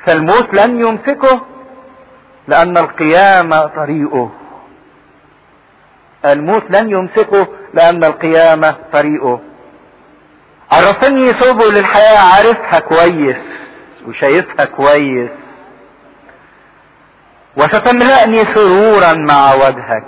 فالموت لن يمسكه لان القيامة طريقه الموت لن يمسكه لان القيامة طريقه عرفني سبل الحياة عارفها كويس وشايفها كويس وستملأني سرورا مع وجهك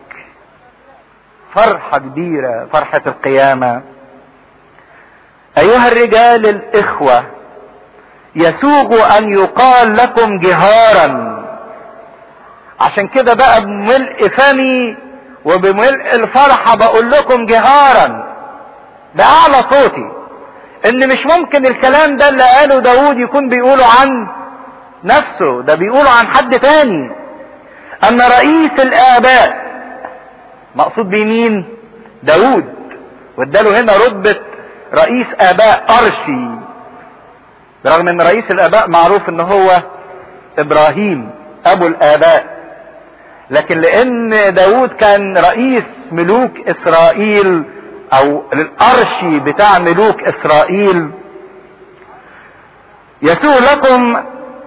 فرحة كبيرة فرحة القيامة أيها الرجال الإخوة يسوغ أن يقال لكم جهارا عشان كده بقى بملء فمي وبملء الفرحة بقول لكم جهارا بأعلى صوتي إن مش ممكن الكلام ده اللي قاله داود يكون بيقوله عن نفسه ده بيقوله عن حد تاني أن رئيس الآباء مقصود بيه مين؟ داود واداله هنا رتبة رئيس آباء أرشي برغم ان رئيس الآباء معروف ان هو إبراهيم أبو الآباء لكن لأن داود كان رئيس ملوك إسرائيل أو الأرشي بتاع ملوك إسرائيل يسوع لكم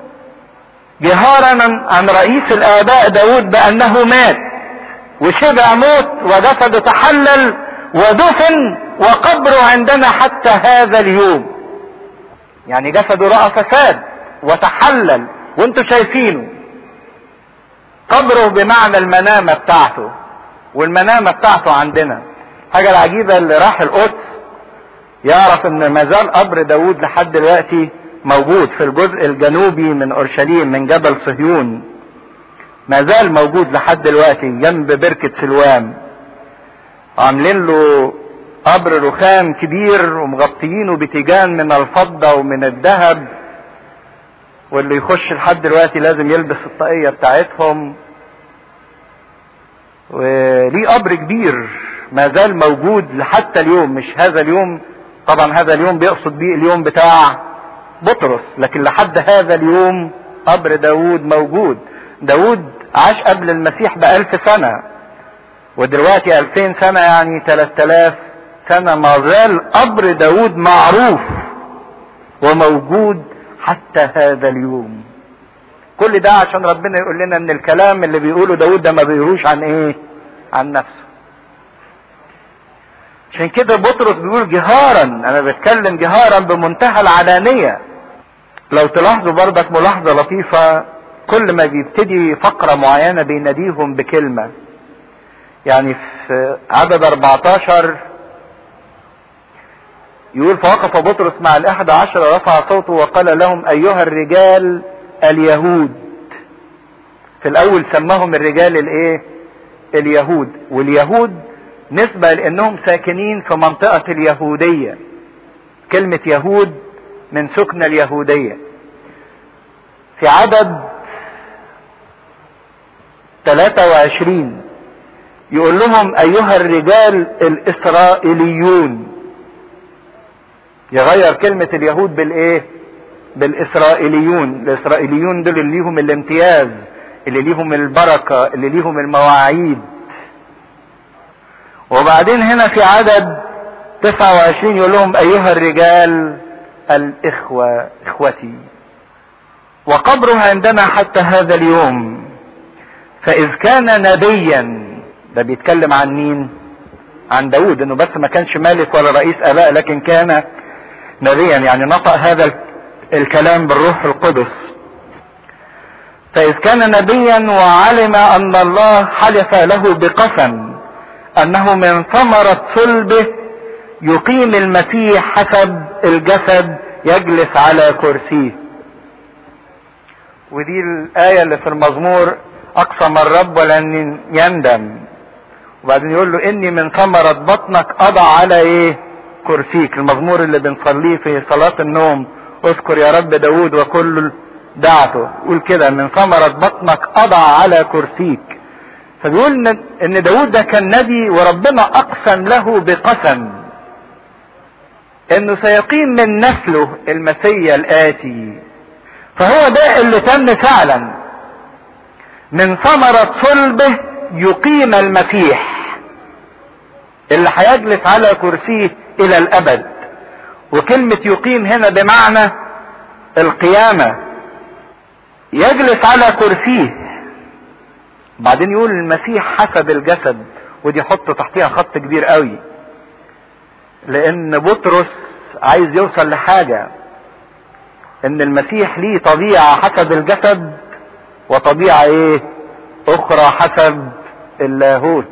جهارا عن رئيس الآباء داود بأنه مات وشبع موت وجسده تحلل ودفن وقبره عندنا حتى هذا اليوم يعني جسده رأى فساد وتحلل وانتوا شايفينه قبره بمعنى المنامة بتاعته والمنامة بتاعته عندنا حاجة العجيبة اللي راح القدس يعرف ان ما زال قبر داود لحد دلوقتي موجود في الجزء الجنوبي من اورشليم من جبل صهيون ما زال موجود لحد دلوقتي جنب بركة سلوان عاملين له قبر رخام كبير ومغطيينه بتيجان من الفضة ومن الذهب واللي يخش لحد دلوقتي لازم يلبس الطاقية بتاعتهم وليه قبر كبير ما زال موجود لحتى اليوم مش هذا اليوم طبعا هذا اليوم بيقصد بيه اليوم بتاع بطرس لكن لحد هذا اليوم قبر داود موجود داود عاش قبل المسيح بألف سنة ودلوقتي ألفين سنة يعني تلات آلاف سنة ما زال قبر داود معروف وموجود حتى هذا اليوم كل ده عشان ربنا يقول لنا ان الكلام اللي بيقوله داود ده ما بيقولوش عن ايه عن نفسه عشان كده بطرس بيقول جهارا انا بتكلم جهارا بمنتهى العلانية لو تلاحظوا برضك ملاحظة لطيفة كل ما بيبتدي فقرة معينة بيناديهم بكلمة يعني في عدد 14 يقول فوقف بطرس مع الأحد عشر رفع صوته وقال لهم أيها الرجال اليهود في الأول سماهم الرجال الإيه؟ اليهود واليهود نسبة لأنهم ساكنين في منطقة اليهودية كلمة يهود من سكن اليهودية في عدد 23 يقول لهم أيها الرجال الإسرائيليون يغير كلمة اليهود بالايه بالاسرائيليون الاسرائيليون دول اللي ليهم الامتياز اللي ليهم البركة اللي ليهم المواعيد وبعدين هنا في عدد 29 يقول لهم ايها الرجال الاخوة اخوتي وقبره عندنا حتى هذا اليوم فاذ كان نبيا ده بيتكلم عن مين عن داود انه بس ما كانش ملك ولا رئيس اباء لكن كان نبيا يعني نطق هذا الكلام بالروح القدس فإذ كان نبيا وعلم أن الله حلف له بقسم أنه من ثمرة صلبه يقيم المسيح حسب الجسد يجلس على كرسيه ودي الآية اللي في المزمور أقسم الرب ولن يندم وبعدين يقول له إني من ثمرة بطنك أضع على إيه كرسيك المزمور اللي بنصليه في صلاة النوم اذكر يا رب داود وكل دعته قول كده من ثمرة بطنك اضع على كرسيك فبيقول ان داود ده كان نبي وربنا اقسم له بقسم انه سيقيم من نسله المسيا الاتي فهو ده اللي تم فعلا من ثمرة صلبه يقيم المسيح اللي هيجلس على كرسيه الى الابد وكلمة يقيم هنا بمعنى القيامة يجلس على كرسيه بعدين يقول المسيح حسب الجسد ودي يحط تحتيها خط كبير قوي لان بطرس عايز يوصل لحاجة ان المسيح ليه طبيعة حسب الجسد وطبيعة ايه اخرى حسب اللاهوت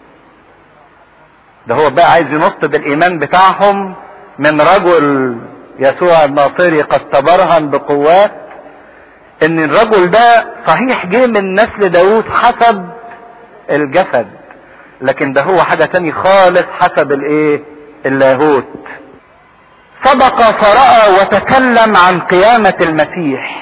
ده هو بقى عايز ينط بالايمان بتاعهم من رجل يسوع الناصري قد تبرهن بقوات ان الرجل ده صحيح جه من نسل داوود حسب الجسد لكن ده هو حاجة تاني خالص حسب الايه اللاهوت سبق فرأى وتكلم عن قيامة المسيح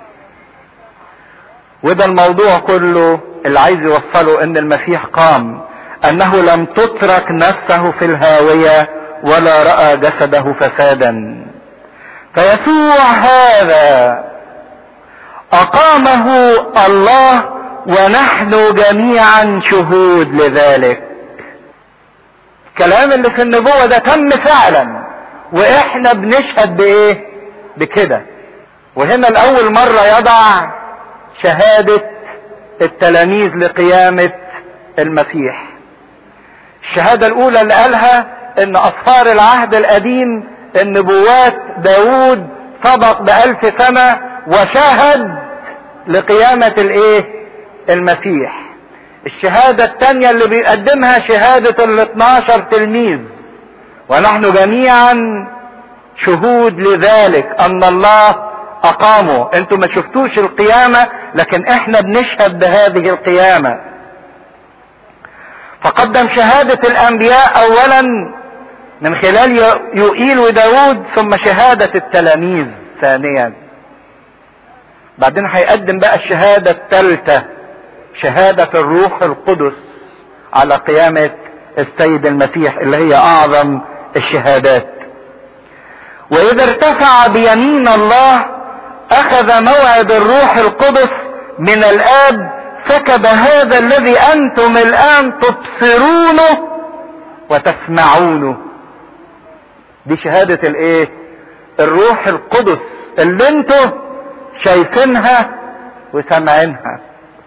وده الموضوع كله اللي عايز يوصله ان المسيح قام انه لم تترك نفسه في الهاوية ولا رأى جسده فسادا فيسوع هذا اقامه الله ونحن جميعا شهود لذلك الكلام اللي في النبوة ده تم فعلا واحنا بنشهد بايه بكده وهنا الاول مرة يضع شهادة التلاميذ لقيامة المسيح الشهادة الاولى اللي قالها ان اصفار العهد القديم النبوات داود سبق بألف سنة وشهد لقيامة الايه المسيح الشهادة التانية اللي بيقدمها شهادة ال 12 تلميذ ونحن جميعا شهود لذلك ان الله اقامه انتوا ما شفتوش القيامة لكن احنا بنشهد بهذه القيامة فقدم شهادة الانبياء اولا من خلال يوئيل وداود ثم شهادة التلاميذ ثانيا بعدين هيقدم بقى الشهادة الثالثة شهادة الروح القدس على قيامة السيد المسيح اللي هي اعظم الشهادات واذا ارتفع بيمين الله اخذ موعد الروح القدس من الاب سكب هذا الذي انتم الان تبصرونه وتسمعونه دي شهادة الايه الروح القدس اللي انتوا شايفينها وسامعينها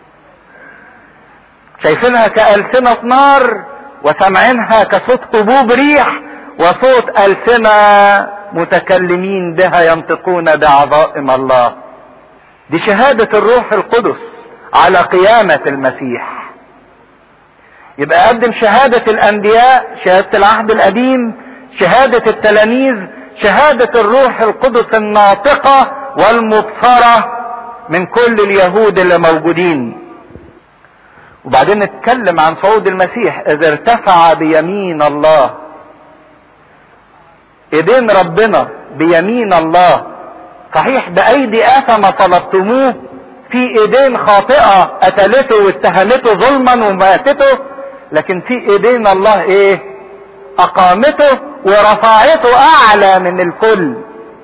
شايفينها كألسنة نار وسامعينها كصوت هبوب ريح وصوت ألسنة متكلمين بها ينطقون بعظائم الله دي شهادة الروح القدس على قيامة المسيح يبقى قدم شهادة الأنبياء شهادة العهد القديم شهادة التلاميذ شهادة الروح القدس الناطقة والمبصرة من كل اليهود اللي موجودين وبعدين نتكلم عن صعود المسيح اذا ارتفع بيمين الله ايدين ربنا بيمين الله صحيح بايدي اثم طلبتموه في ايدين خاطئة قتلته واتهمته ظلما وماتته لكن في ايدين الله ايه اقامته ورفعته اعلى من الكل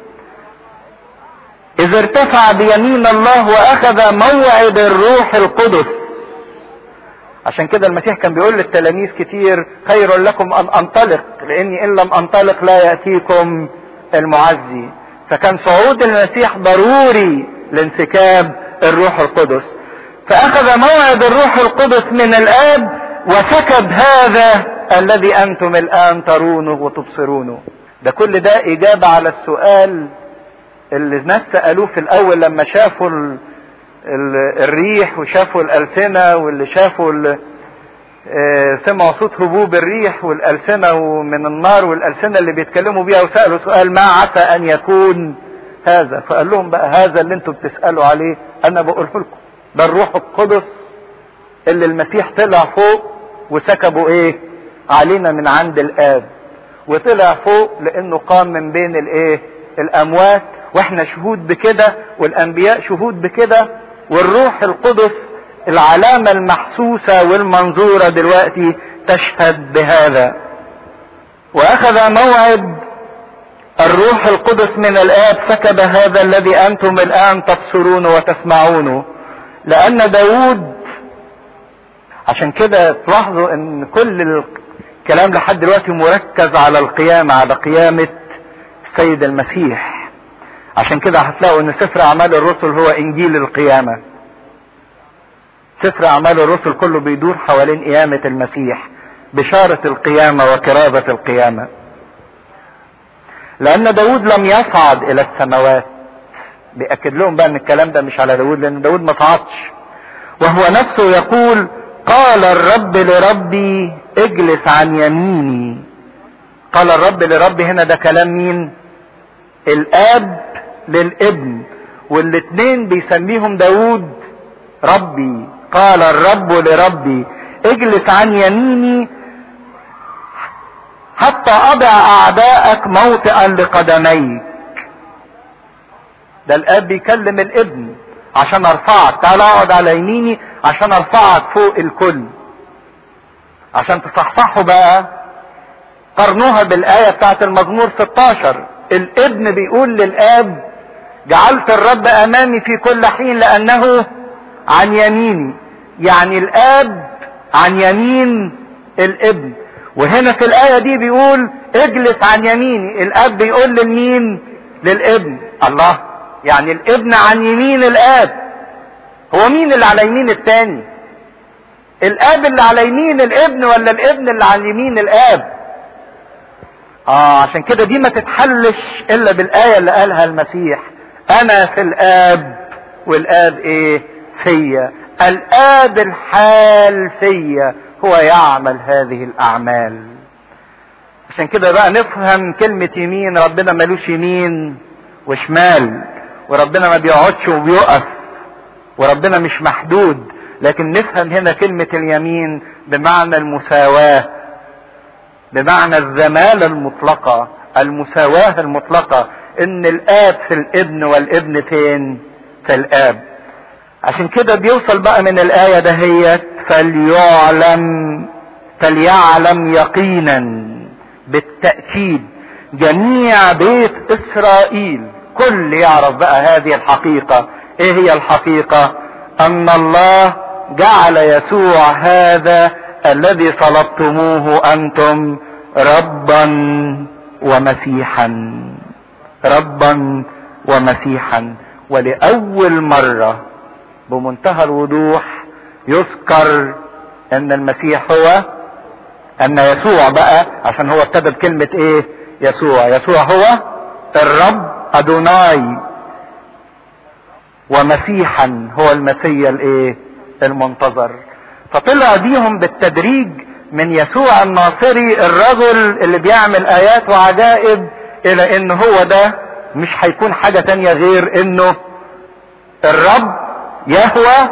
اذا ارتفع بيمين الله واخذ موعد الروح القدس عشان كده المسيح كان بيقول للتلاميذ كتير خير لكم ان انطلق لاني ان لم انطلق لا ياتيكم المعزي فكان صعود المسيح ضروري لانسكاب الروح القدس فاخذ موعد الروح القدس من الاب وسكب هذا الذي انتم الان ترونه وتبصرونه ده كل ده اجابة على السؤال اللي الناس سألوه في الاول لما شافوا ال ال الريح وشافوا الالسنة واللي شافوا ال سمعوا صوت هبوب الريح والالسنة من النار والالسنة اللي بيتكلموا بيها وسألوا سؤال ما عسى ان يكون هذا فقال لهم بقى هذا اللي انتم بتسألوا عليه انا بقوله لكم ده الروح القدس اللي المسيح طلع فوق وسكبوا ايه علينا من عند الاب وطلع فوق لانه قام من بين الايه الاموات واحنا شهود بكده والانبياء شهود بكده والروح القدس العلامة المحسوسة والمنظورة دلوقتي تشهد بهذا واخذ موعد الروح القدس من الاب سكب هذا الذي انتم الان تبصرونه وتسمعونه لان داود عشان كده تلاحظوا ان كل الكلام لحد دلوقتي مركز على القيامة على قيامة السيد المسيح عشان كده هتلاقوا ان سفر اعمال الرسل هو انجيل القيامة سفر اعمال الرسل كله بيدور حوالين قيامة المسيح بشارة القيامة وكرازة القيامة لان داود لم يصعد الى السماوات بيأكد لهم بقى ان الكلام ده مش على داود لان داود ما صعدش وهو نفسه يقول قال الرب لربي اجلس عن يميني قال الرب لربي هنا ده كلام مين الاب للابن والاتنين بيسميهم داود ربي قال الرب لربي اجلس عن يميني حتى اضع اعداءك موطئا لقدميك ده الاب بيكلم الابن عشان ارفعك تعال اقعد على يميني عشان ارفعك فوق الكل عشان تصحصحوا بقى قارنوها بالايه بتاعت المزمور 16 الابن بيقول للاب جعلت الرب امامي في كل حين لانه عن يميني يعني الاب عن يمين الابن وهنا في الايه دي بيقول اجلس عن يميني الاب بيقول لمين للابن الله يعني الابن عن يمين الاب هو مين اللي على يمين التاني الاب اللي على يمين الابن ولا الابن اللي على يمين الاب اه عشان كده دي ما تتحلش الا بالايه اللي قالها المسيح انا في الاب والاب ايه فيا الاب الحال فيا هو يعمل هذه الاعمال عشان كده بقى نفهم كلمة يمين ربنا ملوش يمين وشمال وربنا ما بيقعدش وبيقف وربنا مش محدود لكن نفهم هنا كلمة اليمين بمعنى المساواة بمعنى الزمالة المطلقة المساواة المطلقة ان الاب في الابن والابن فين في الاب عشان كده بيوصل بقى من الآية دهيت فليعلم فليعلم يقينا بالتأكيد جميع بيت إسرائيل كل يعرف بقى هذه الحقيقة ايه هي الحقيقة ان الله جعل يسوع هذا الذي طلبتموه انتم ربا ومسيحا ربا ومسيحا ولأول مرة بمنتهى الوضوح يذكر ان المسيح هو ان يسوع بقى عشان هو ابتدى بكلمة ايه يسوع يسوع هو الرب ادوناي ومسيحا هو المسيا الايه المنتظر فطلع بيهم بالتدريج من يسوع الناصري الرجل اللي بيعمل ايات وعجائب الى ان هو ده مش هيكون حاجة تانية غير انه الرب يهوى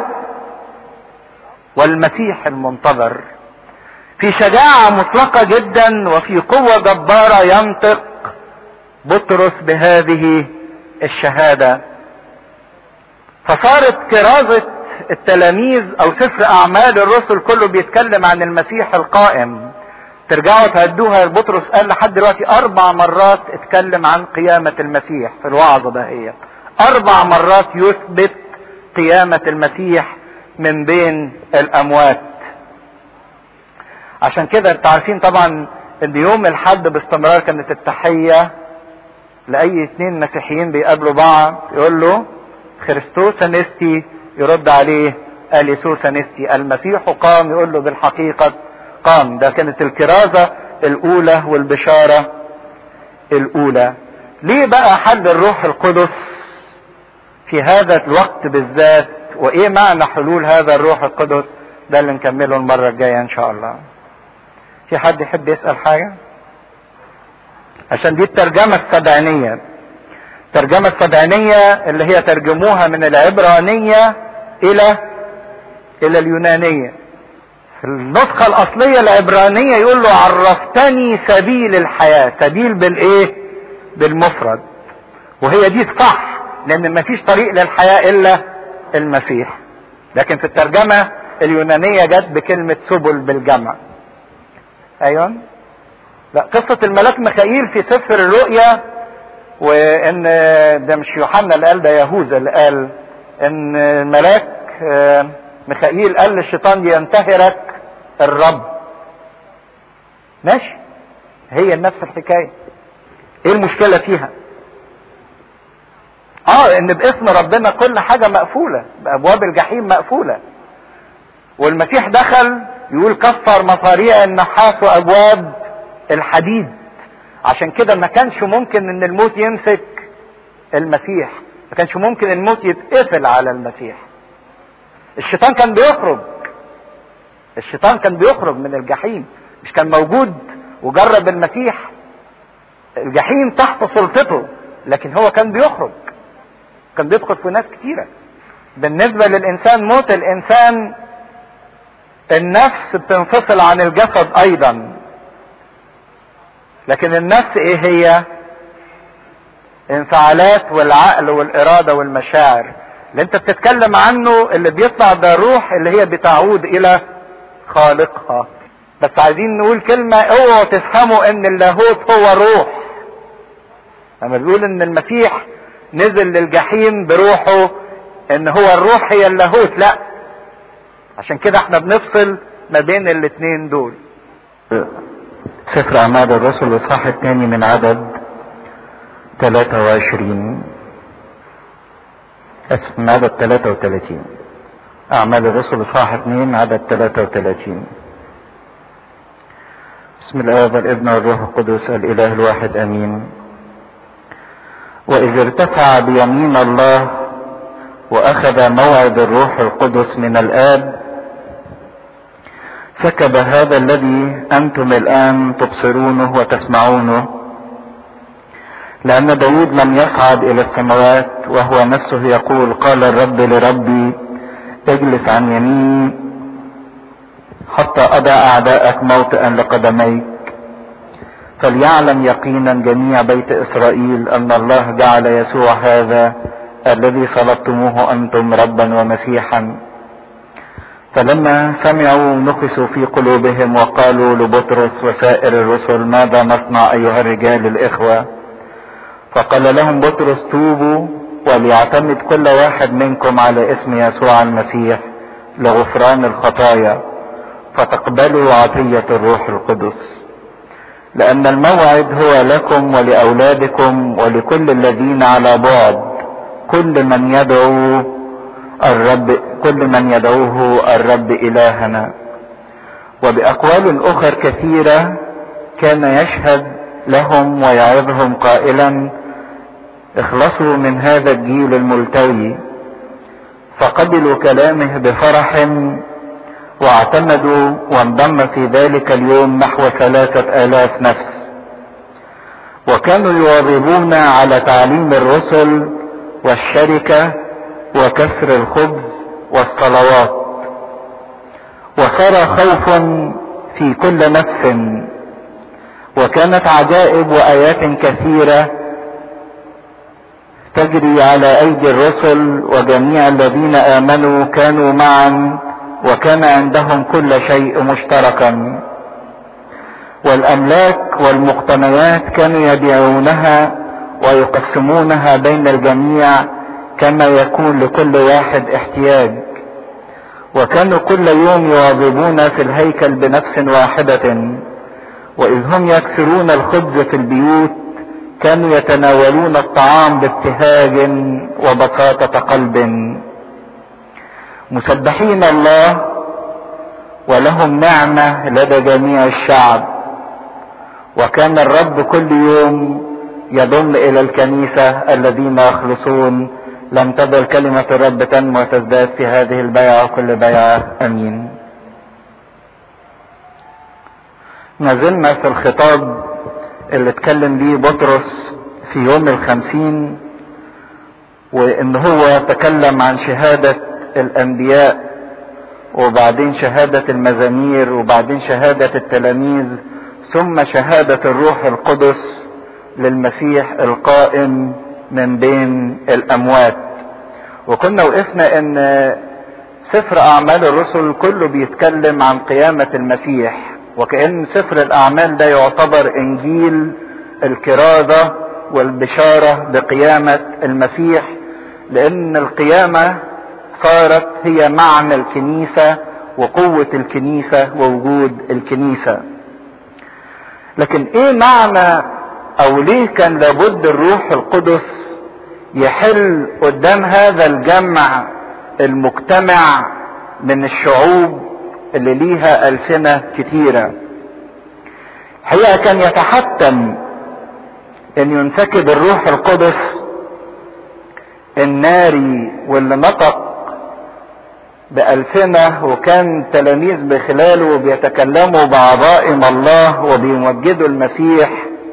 والمسيح المنتظر في شجاعة مطلقة جدا وفي قوة جبارة ينطق بطرس بهذه الشهادة فصارت كرازة التلاميذ او سفر اعمال الرسل كله بيتكلم عن المسيح القائم ترجعوا تهدوها بطرس قال لحد دلوقتي اربع مرات اتكلم عن قيامة المسيح في الوعظة ده هي اربع مرات يثبت قيامة المسيح من بين الاموات عشان كده انتوا عارفين طبعا ان يوم الحد باستمرار كانت التحية لاي اتنين مسيحيين بيقابلوا بعض يقول له خريستوس انستي يرد عليه اليسوس انستي المسيح قام يقول له بالحقيقة قام ده كانت الكرازة الاولى والبشارة الاولى ليه بقى حل الروح القدس في هذا الوقت بالذات وايه معنى حلول هذا الروح القدس ده اللي نكمله المرة الجاية ان شاء الله في حد يحب يسأل حاجة عشان دي الترجمة السبعينية الترجمة السبعينية اللي هي ترجموها من العبرانية الى الى اليونانية في النسخة الاصلية العبرانية يقول له عرفتني سبيل الحياة سبيل بالايه بالمفرد وهي دي صح لان مفيش طريق للحياة الا المسيح لكن في الترجمة اليونانية جت بكلمة سبل بالجمع ايوه لا قصة الملاك ميخائيل في سفر الرؤيا وان ده مش يوحنا اللي قال ده يهوذا اللي قال ان الملاك ميخائيل قال للشيطان ينتهرك الرب ماشي هي نفس الحكاية ايه المشكلة فيها اه ان باسم ربنا كل حاجة مقفولة بابواب الجحيم مقفولة والمسيح دخل يقول كسر مصاريع النحاس وابواب الحديد عشان كده ما كانش ممكن ان الموت يمسك المسيح ما كانش ممكن الموت يتقفل على المسيح الشيطان كان بيخرج الشيطان كان بيخرج من الجحيم مش كان موجود وجرب المسيح الجحيم تحت سلطته لكن هو كان بيخرج كان بيدخل في ناس كتيره بالنسبه للانسان موت الانسان النفس بتنفصل عن الجسد ايضا لكن النفس ايه هي انفعالات والعقل والاراده والمشاعر اللي انت بتتكلم عنه اللي بيطلع ده الروح اللي هي بتعود الى خالقها بس عايزين نقول كلمة اوعوا تفهموا ان اللاهوت هو روح لما بيقول ان المسيح نزل للجحيم بروحه ان هو الروح هي اللاهوت لا عشان كده احنا بنفصل ما بين الاتنين دول سفر أعمال الرسل الإصحاح الثاني من عدد 23 أسف من عدد 33 أعمال الرسل الإصحاح 2 عدد 33 بسم الله والابن والروح القدس الإله الواحد أمين وإذ ارتفع بيمين الله وأخذ موعد الروح القدس من الآب سكب هذا الذي أنتم الآن تبصرونه وتسمعونه لأن داود لم يصعد إلى السماوات وهو نفسه يقول قال الرب لربي اجلس عن يميني حتى أضع أعداءك موطئا لقدميك فليعلم يقينا جميع بيت إسرائيل أن الله جعل يسوع هذا الذي صلبتموه أنتم ربا ومسيحا فلما سمعوا نقصوا في قلوبهم وقالوا لبطرس وسائر الرسل ماذا نصنع أيها الرجال الإخوة فقال لهم بطرس توبوا وليعتمد كل واحد منكم على اسم يسوع المسيح لغفران الخطايا فتقبلوا عطية الروح القدس لأن الموعد هو لكم ولأولادكم ولكل الذين على بعد كل من يدعو الرب كل من يدعوه الرب إلهنا وبأقوال أخر كثيرة كان يشهد لهم ويعظهم قائلا اخلصوا من هذا الجيل الملتوي فقبلوا كلامه بفرح واعتمدوا وانضم في ذلك اليوم نحو ثلاثة آلاف نفس وكانوا يواظبون على تعليم الرسل والشركة وكسر الخبز والصلوات وصار خوف في كل نفس وكانت عجائب وآيات كثيرة تجري على أيدي الرسل وجميع الذين آمنوا كانوا معا وكان عندهم كل شيء مشتركا والأملاك والمقتنيات كانوا يبيعونها ويقسمونها بين الجميع كما يكون لكل واحد احتياج وكانوا كل يوم يواظبون في الهيكل بنفس واحدة وإذ هم يكسرون الخبز في البيوت كانوا يتناولون الطعام بابتهاج وبساطة قلب مسبحين الله ولهم نعمة لدى جميع الشعب وكان الرب كل يوم يضم إلى الكنيسة الذين يخلصون لم تزل كلمة الرب تنمو وتزداد في هذه البيعة وكل بيعة أمين ما زلنا في الخطاب اللي اتكلم بيه بطرس في يوم الخمسين وان هو تكلم عن شهادة الانبياء وبعدين شهادة المزامير وبعدين شهادة التلاميذ ثم شهادة الروح القدس للمسيح القائم من بين الاموات وكنا وقفنا ان سفر اعمال الرسل كله بيتكلم عن قيامة المسيح وكأن سفر الأعمال ده يعتبر إنجيل الكرازة والبشارة بقيامة المسيح لأن القيامة صارت هي معنى الكنيسة وقوة الكنيسة ووجود الكنيسة لكن إيه معنى أو ليه كان لابد الروح القدس يحل قدام هذا الجمع المجتمع من الشعوب اللي ليها ألسنة كتيرة حقيقة كان يتحتم ان ينسكب الروح القدس الناري واللي نطق بألسنة وكان تلاميذ بخلاله بيتكلموا بعظائم الله وبيمجدوا المسيح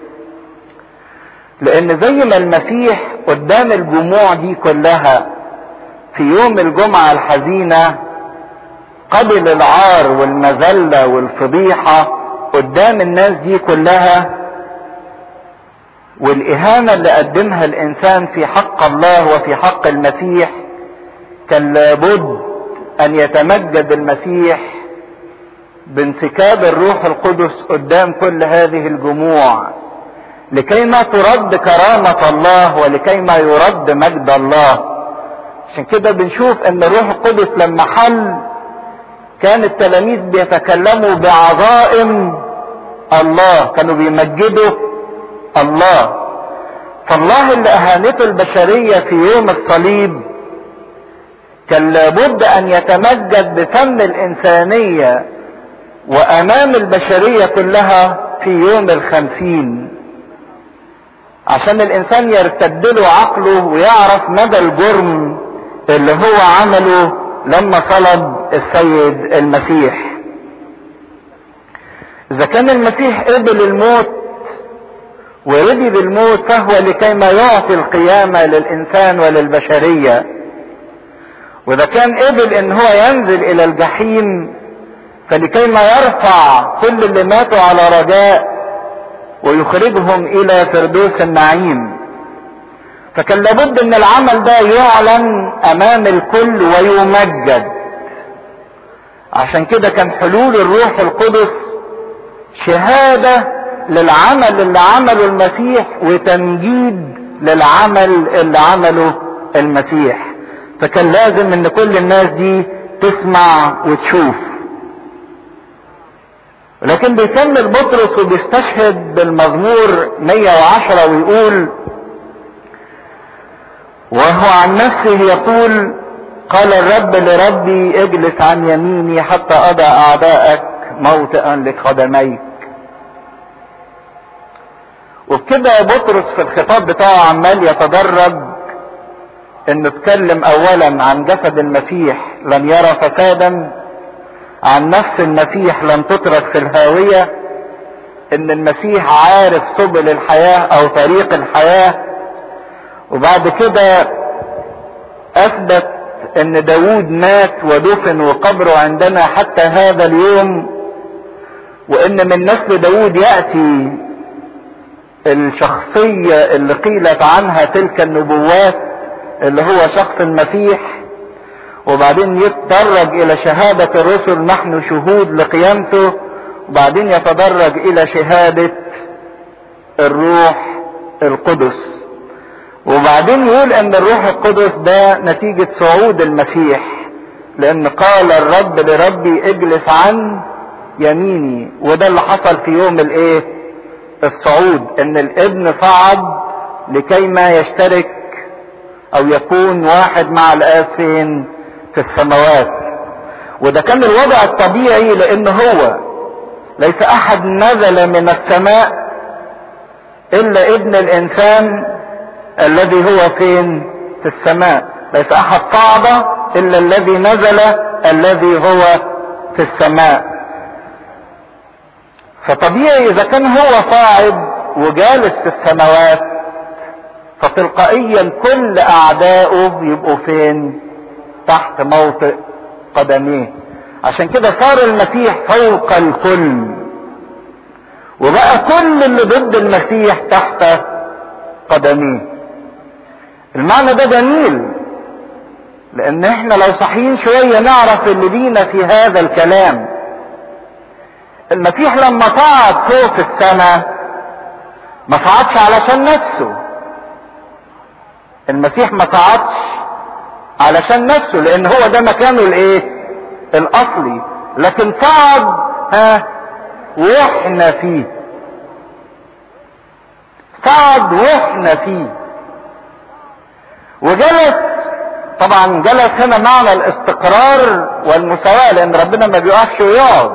لأن زي ما المسيح قدام الجموع دي كلها في يوم الجمعة الحزينة قبل العار والمذلة والفضيحة قدام الناس دي كلها والإهانة اللي قدمها الإنسان في حق الله وفي حق المسيح كان لابد أن يتمجد المسيح بانسكاب الروح القدس قدام كل هذه الجموع لكي ما ترد كرامة الله ولكي ما يرد مجد الله عشان كده بنشوف ان الروح القدس لما حل كان التلاميذ بيتكلموا بعظائم الله كانوا بيمجدوا الله فالله اللي اهانته البشرية في يوم الصليب كان لابد ان يتمجد بفم الانسانية وامام البشرية كلها في يوم الخمسين عشان الانسان يرتد له عقله ويعرف مدى الجرم اللي هو عمله لما صلب السيد المسيح اذا كان المسيح قبل الموت ورضي بالموت فهو لكي ما يعطي القيامة للإنسان وللبشرية وإذا كان قبل إن هو ينزل إلى الجحيم فلكي ما يرفع كل اللي ماتوا على رجاء ويخرجهم إلى فردوس النعيم فكان لابد إن العمل ده يعلن أمام الكل ويمجد عشان كده كان حلول الروح القدس شهاده للعمل اللي عمله المسيح وتمجيد للعمل اللي عمله المسيح فكان لازم ان كل الناس دي تسمع وتشوف لكن بيكمل بطرس وبيستشهد بالمزمور 110 ويقول وهو عن نفسه يقول قال الرب لربي اجلس عن يميني حتى اضع اعدائك موطئا لقدميك وبكده بطرس في الخطاب بتاعه عمال يتدرج انه اتكلم اولا عن جسد المسيح لن يرى فسادا عن نفس المسيح لن تترك في الهاوية ان المسيح عارف سبل الحياة او طريق الحياة وبعد كده اثبت ان داود مات ودفن وقبره عندنا حتى هذا اليوم وان من نسل داود يأتي الشخصية اللي قيلت عنها تلك النبوات اللي هو شخص المسيح وبعدين يتدرج الى شهادة الرسل نحن شهود لقيامته وبعدين يتدرج الى شهادة الروح القدس وبعدين يقول ان الروح القدس ده نتيجة صعود المسيح لان قال الرب لربي اجلس عن يميني وده اللي حصل في يوم الايه الصعود ان الابن صعد لكي ما يشترك او يكون واحد مع الاب فين في السماوات وده كان الوضع الطبيعي لان هو ليس احد نزل من السماء الا ابن الانسان الذي هو فين في السماء ليس احد صعد الا الذي نزل الذي هو في السماء فطبيعي اذا كان هو صاعد وجالس في السماوات فتلقائيا كل اعدائه يبقوا فين تحت موطئ قدميه عشان كده صار المسيح فوق الكل وبقى كل اللي ضد المسيح تحت قدميه المعنى ده جميل لان احنا لو صحيين شوية نعرف اللي لينا في هذا الكلام المسيح لما صعد فوق السماء ما صعدش علشان نفسه المسيح ما صعدش علشان نفسه لان هو ده مكانه الايه الاصلي لكن صعد ها واحنا فيه صعد واحنا فيه وجلس طبعا جلس هنا معنى الاستقرار والمساواة لان ربنا ما بيقفش ويقعد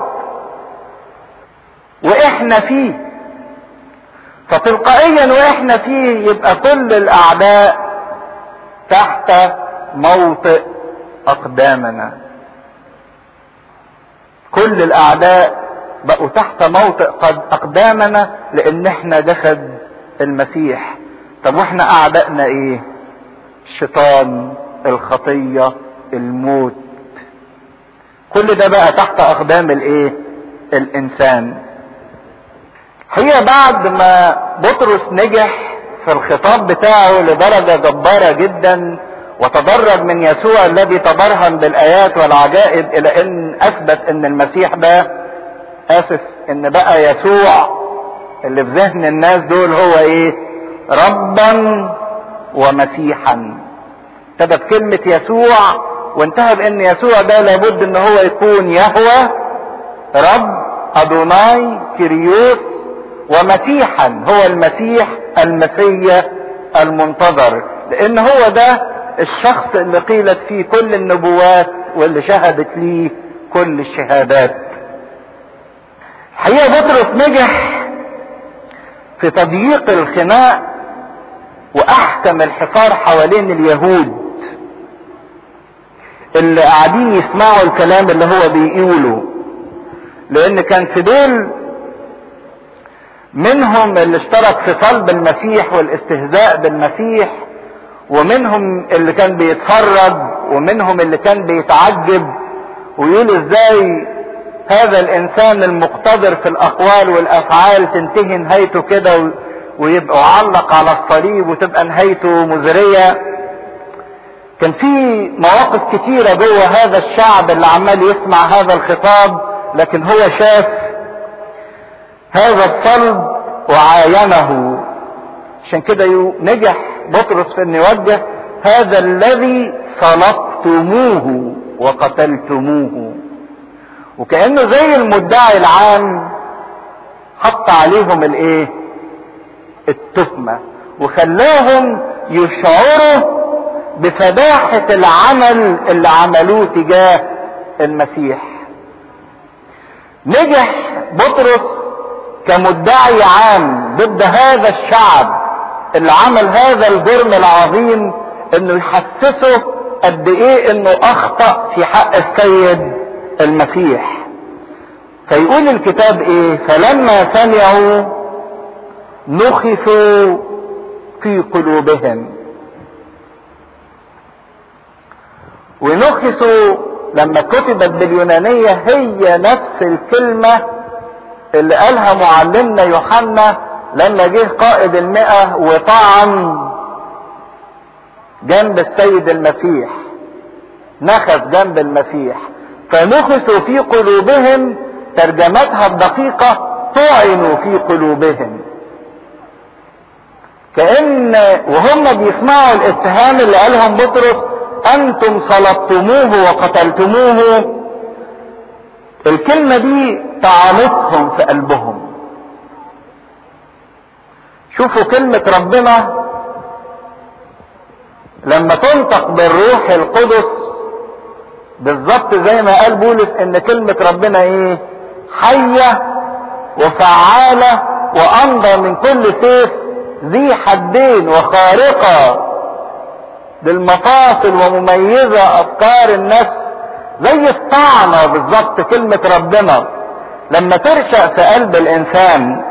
واحنا فيه فتلقائيا واحنا فيه يبقى كل الاعداء تحت موطئ اقدامنا كل الاعداء بقوا تحت موطئ قد اقدامنا لان احنا جسد المسيح طب واحنا اعدائنا ايه الشيطان الخطية الموت كل ده بقى تحت اقدام الايه الانسان هي بعد ما بطرس نجح في الخطاب بتاعه لدرجة جبارة جدا وتدرج من يسوع الذي تبرهن بالايات والعجائب الى ان اثبت ان المسيح ده اسف ان بقى يسوع اللي في ذهن الناس دول هو ايه ربا ومسيحا ابتدى بكلمة يسوع وانتهى بان يسوع ده لابد ان هو يكون يهوى رب ادوناي كيريوس ومسيحا هو المسيح المسيا المنتظر لان هو ده الشخص اللي قيلت فيه كل النبوات واللي شهدت ليه كل الشهادات الحقيقه بطرس نجح في تضييق الخناق واحكم الحصار حوالين اليهود اللي قاعدين يسمعوا الكلام اللي هو بيقوله لان كان في دول منهم اللي اشترك في صلب المسيح والاستهزاء بالمسيح ومنهم اللي كان بيتفرج ومنهم اللي كان بيتعجب ويقول ازاي هذا الانسان المقتدر في الاقوال والافعال تنتهي نهايته كده ويبقى علق على الصليب وتبقى نهايته مزرية كان في مواقف كتيرة جوه هذا الشعب اللي عمال يسمع هذا الخطاب لكن هو شاف هذا الصلب وعاينه عشان كده نجح بطرس في ان يوجه هذا الذي صلبتموه وقتلتموه وكانه زي المدعي العام حط عليهم الايه التهمه وخلاهم يشعروا بفداحه العمل اللي عملوه تجاه المسيح نجح بطرس كمدعي عام ضد هذا الشعب اللي عمل هذا الجرم العظيم انه يحسسه قد ايه انه اخطأ في حق السيد المسيح فيقول الكتاب ايه فلما سمعوا نخسوا في قلوبهم ونخسوا لما كتبت باليونانية هي نفس الكلمة اللي قالها معلمنا يوحنا لما جه قائد المئة وطعن جنب السيد المسيح نخس جنب المسيح فنخسوا في قلوبهم ترجمتها الدقيقة طعنوا في قلوبهم كأن وهم بيسمعوا الاتهام اللي قالهم بطرس أنتم صلبتموه وقتلتموه الكلمة دي طعنتهم في قلبهم شوفوا كلمة ربنا لما تنطق بالروح القدس بالظبط زي ما قال بولس ان كلمة ربنا ايه حية وفعالة وامضى من كل سيف ذي حدين وخارقة للمفاصل ومميزة افكار النفس زي الطعنة بالظبط كلمة ربنا لما ترشأ في قلب الانسان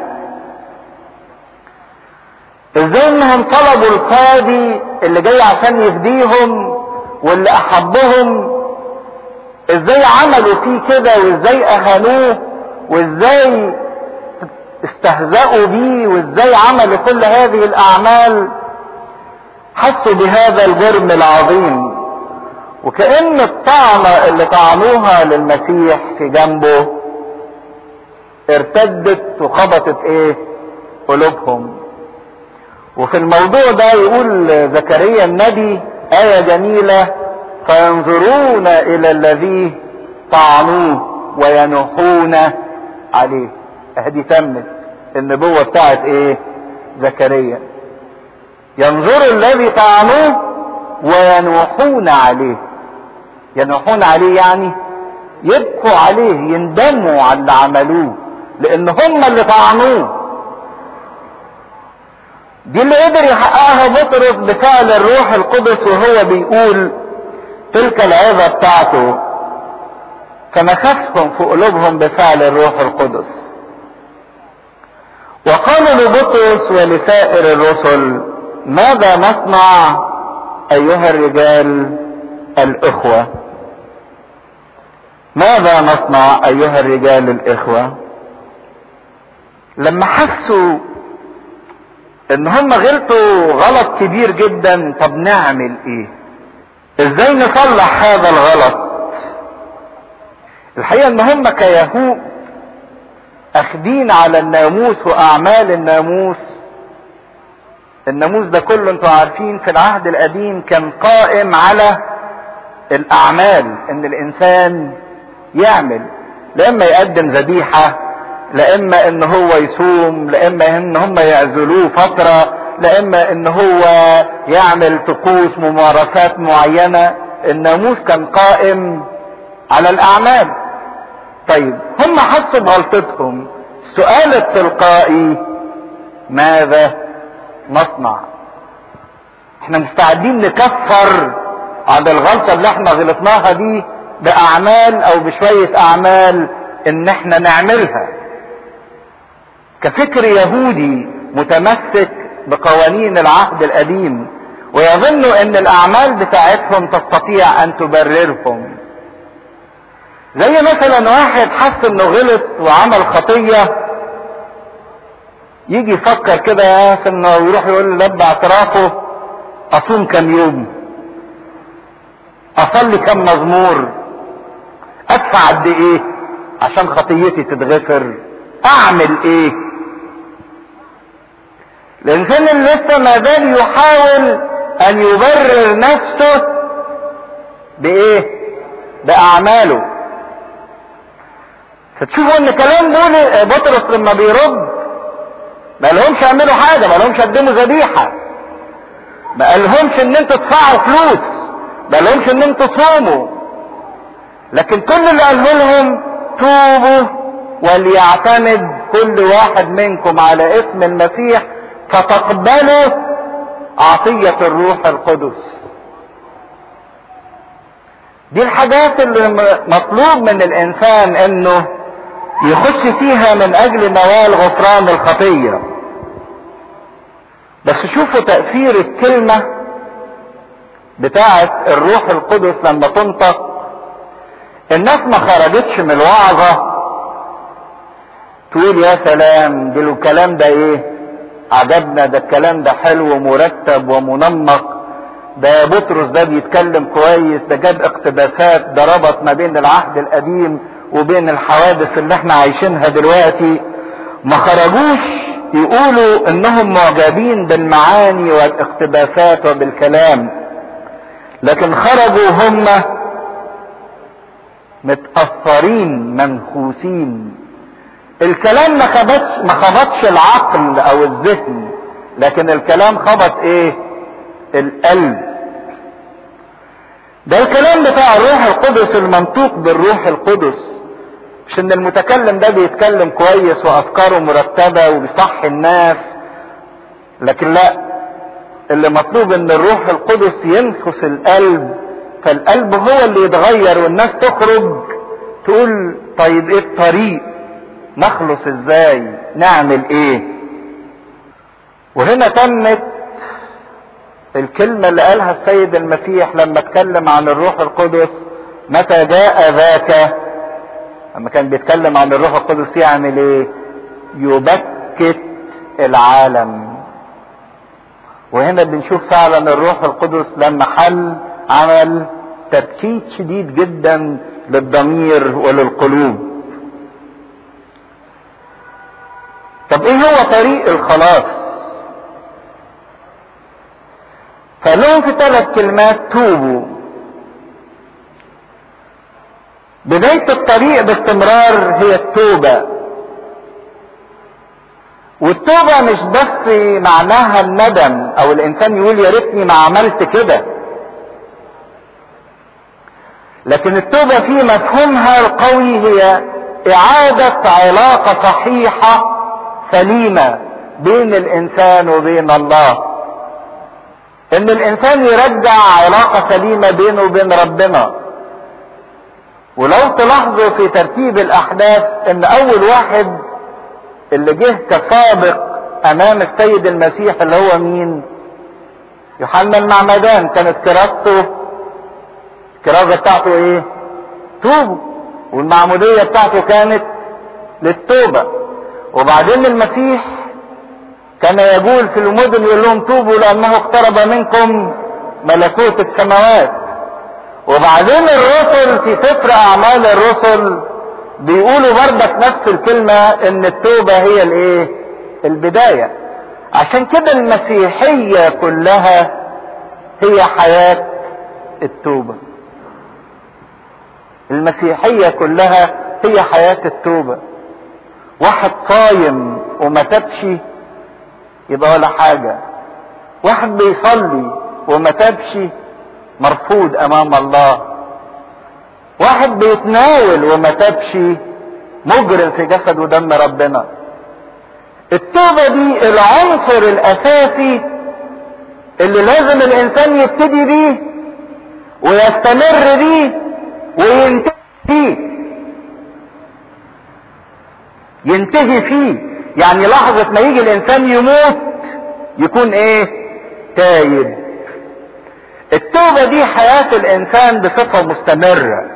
ازاي انهم طلبوا القاضي اللي جاي عشان يفديهم واللي احبهم ازاي عملوا فيه كده وازاي اهانوه وازاي استهزأوا بيه وازاي عملوا كل هذه الاعمال حسوا بهذا الجرم العظيم وكأن الطعنة اللي طعنوها للمسيح في جنبه ارتدت وخبطت ايه قلوبهم وفي الموضوع ده يقول زكريا النبي آية جميلة فينظرون إلى الذي طعنوه وينوحون عليه اهدي تمت النبوة بتاعت ايه زكريا ينظر الذي طعنوه وينوحون عليه ينوحون عليه يعني يبكوا عليه يندموا على اللي عملوه لان هم اللي طعنوه دي اللي قدر يحققها بطرس بفعل الروح القدس وهو بيقول تلك العظة بتاعته فنفسهم في قلوبهم بفعل الروح القدس وقالوا لبطرس ولسائر الرسل ماذا نصنع ايها الرجال الاخوه ماذا نصنع ايها الرجال الاخوه لما حسوا ان هم غلطوا غلط كبير جدا طب نعمل ايه ازاي نصلح هذا الغلط الحقيقه ان هم كيهود اخدين على الناموس واعمال الناموس الناموس ده كله انتوا عارفين في العهد القديم كان قائم على الاعمال ان الانسان يعمل لا اما يقدم ذبيحة لا اما ان هو يصوم لا اما ان هم يعزلوه فترة لا اما ان هو يعمل طقوس ممارسات معينة الناموس كان قائم على الاعمال طيب هم حسوا بغلطتهم السؤال التلقائي ماذا نصنع احنا مستعدين نكفر عن الغلطة اللي احنا غلطناها دي باعمال او بشوية اعمال ان احنا نعملها كفكر يهودي متمسك بقوانين العهد القديم ويظنوا ان الاعمال بتاعتهم تستطيع ان تبررهم زي مثلا واحد حس انه غلط وعمل خطية يجي يفكر كده يا انه يروح يقول لب اعترافه اصوم كم يوم اصلي كم مزمور ادفع قد ايه عشان خطيتي تتغفر اعمل ايه الانسان اللي لسه ما زال يحاول ان يبرر نفسه بايه باعماله فتشوفوا ان كلام بطرس لما بيرد ما لهمش اعملوا حاجه ما لهمش قدموا ذبيحه ما قالهمش ان انتوا تدفعوا فلوس ما لهمش ان انتوا تصوموا لكن كل اللي قاله لهم توبوا وليعتمد كل واحد منكم على اسم المسيح فتقبلوا عطية الروح القدس دي الحاجات اللي مطلوب من الانسان انه يخش فيها من اجل نوال غفران الخطية بس شوفوا تأثير الكلمة بتاعة الروح القدس لما تنطق الناس ما خرجتش من الوعظة تقول يا سلام ده الكلام ده ايه عجبنا ده الكلام ده حلو ومرتب ومنمق ده بطرس ده بيتكلم كويس ده جاب اقتباسات ده ربط ما بين العهد القديم وبين الحوادث اللي احنا عايشينها دلوقتي ما خرجوش يقولوا انهم معجبين بالمعاني والاقتباسات وبالكلام لكن خرجوا هم متأثرين منخوسين الكلام ما خبطش ما خبطش العقل او الذهن لكن الكلام خبط ايه القلب ده الكلام بتاع الروح القدس المنطوق بالروح القدس مش ان المتكلم ده بيتكلم كويس وافكاره مرتبة وبيصحي الناس لكن لا اللي مطلوب ان الروح القدس ينفس القلب فالقلب هو اللي يتغير والناس تخرج تقول طيب ايه الطريق نخلص ازاي نعمل ايه وهنا تمت الكلمة اللي قالها السيد المسيح لما اتكلم عن الروح القدس متى جاء ذاك لما كان بيتكلم عن الروح القدس يعمل ايه يبكت العالم وهنا بنشوف فعلا الروح القدس لما حل عمل تبكيت شديد جدا للضمير وللقلوب طب ايه هو طريق الخلاص فقال لهم في ثلاث كلمات توبوا بداية الطريق باستمرار هي التوبة والتوبة مش بس معناها الندم او الانسان يقول يا ريتني ما عملت كده لكن التوبة في مفهومها القوي هي إعادة علاقة صحيحة سليمة بين الإنسان وبين الله إن الإنسان يرجع علاقة سليمة بينه وبين ربنا ولو تلاحظوا في ترتيب الأحداث إن أول واحد اللي جه كسابق أمام السيد المسيح اللي هو مين؟ يوحنا المعمدان كانت كراسته الكرازة بتاعته ايه توبوا والمعمودية بتاعته كانت للتوبة وبعدين المسيح كان يقول في المدن يقول لهم توبوا لانه اقترب منكم ملكوت السماوات وبعدين الرسل في سفر اعمال الرسل بيقولوا بردك نفس الكلمة ان التوبة هي الايه البداية عشان كده المسيحية كلها هي حياة التوبة المسيحية كلها هي حياة التوبة واحد صايم وما تبشي يبقى ولا حاجة واحد بيصلي وما تبشي مرفوض امام الله واحد بيتناول وما تبشي مجرم في جسد ودم ربنا التوبة دي العنصر الاساسي اللي لازم الانسان يبتدي بيه ويستمر بيه وينتهي فيه ينتهي فيه يعني لحظة ما يجي الانسان يموت يكون ايه تايب التوبة دي حياة الانسان بصفة مستمرة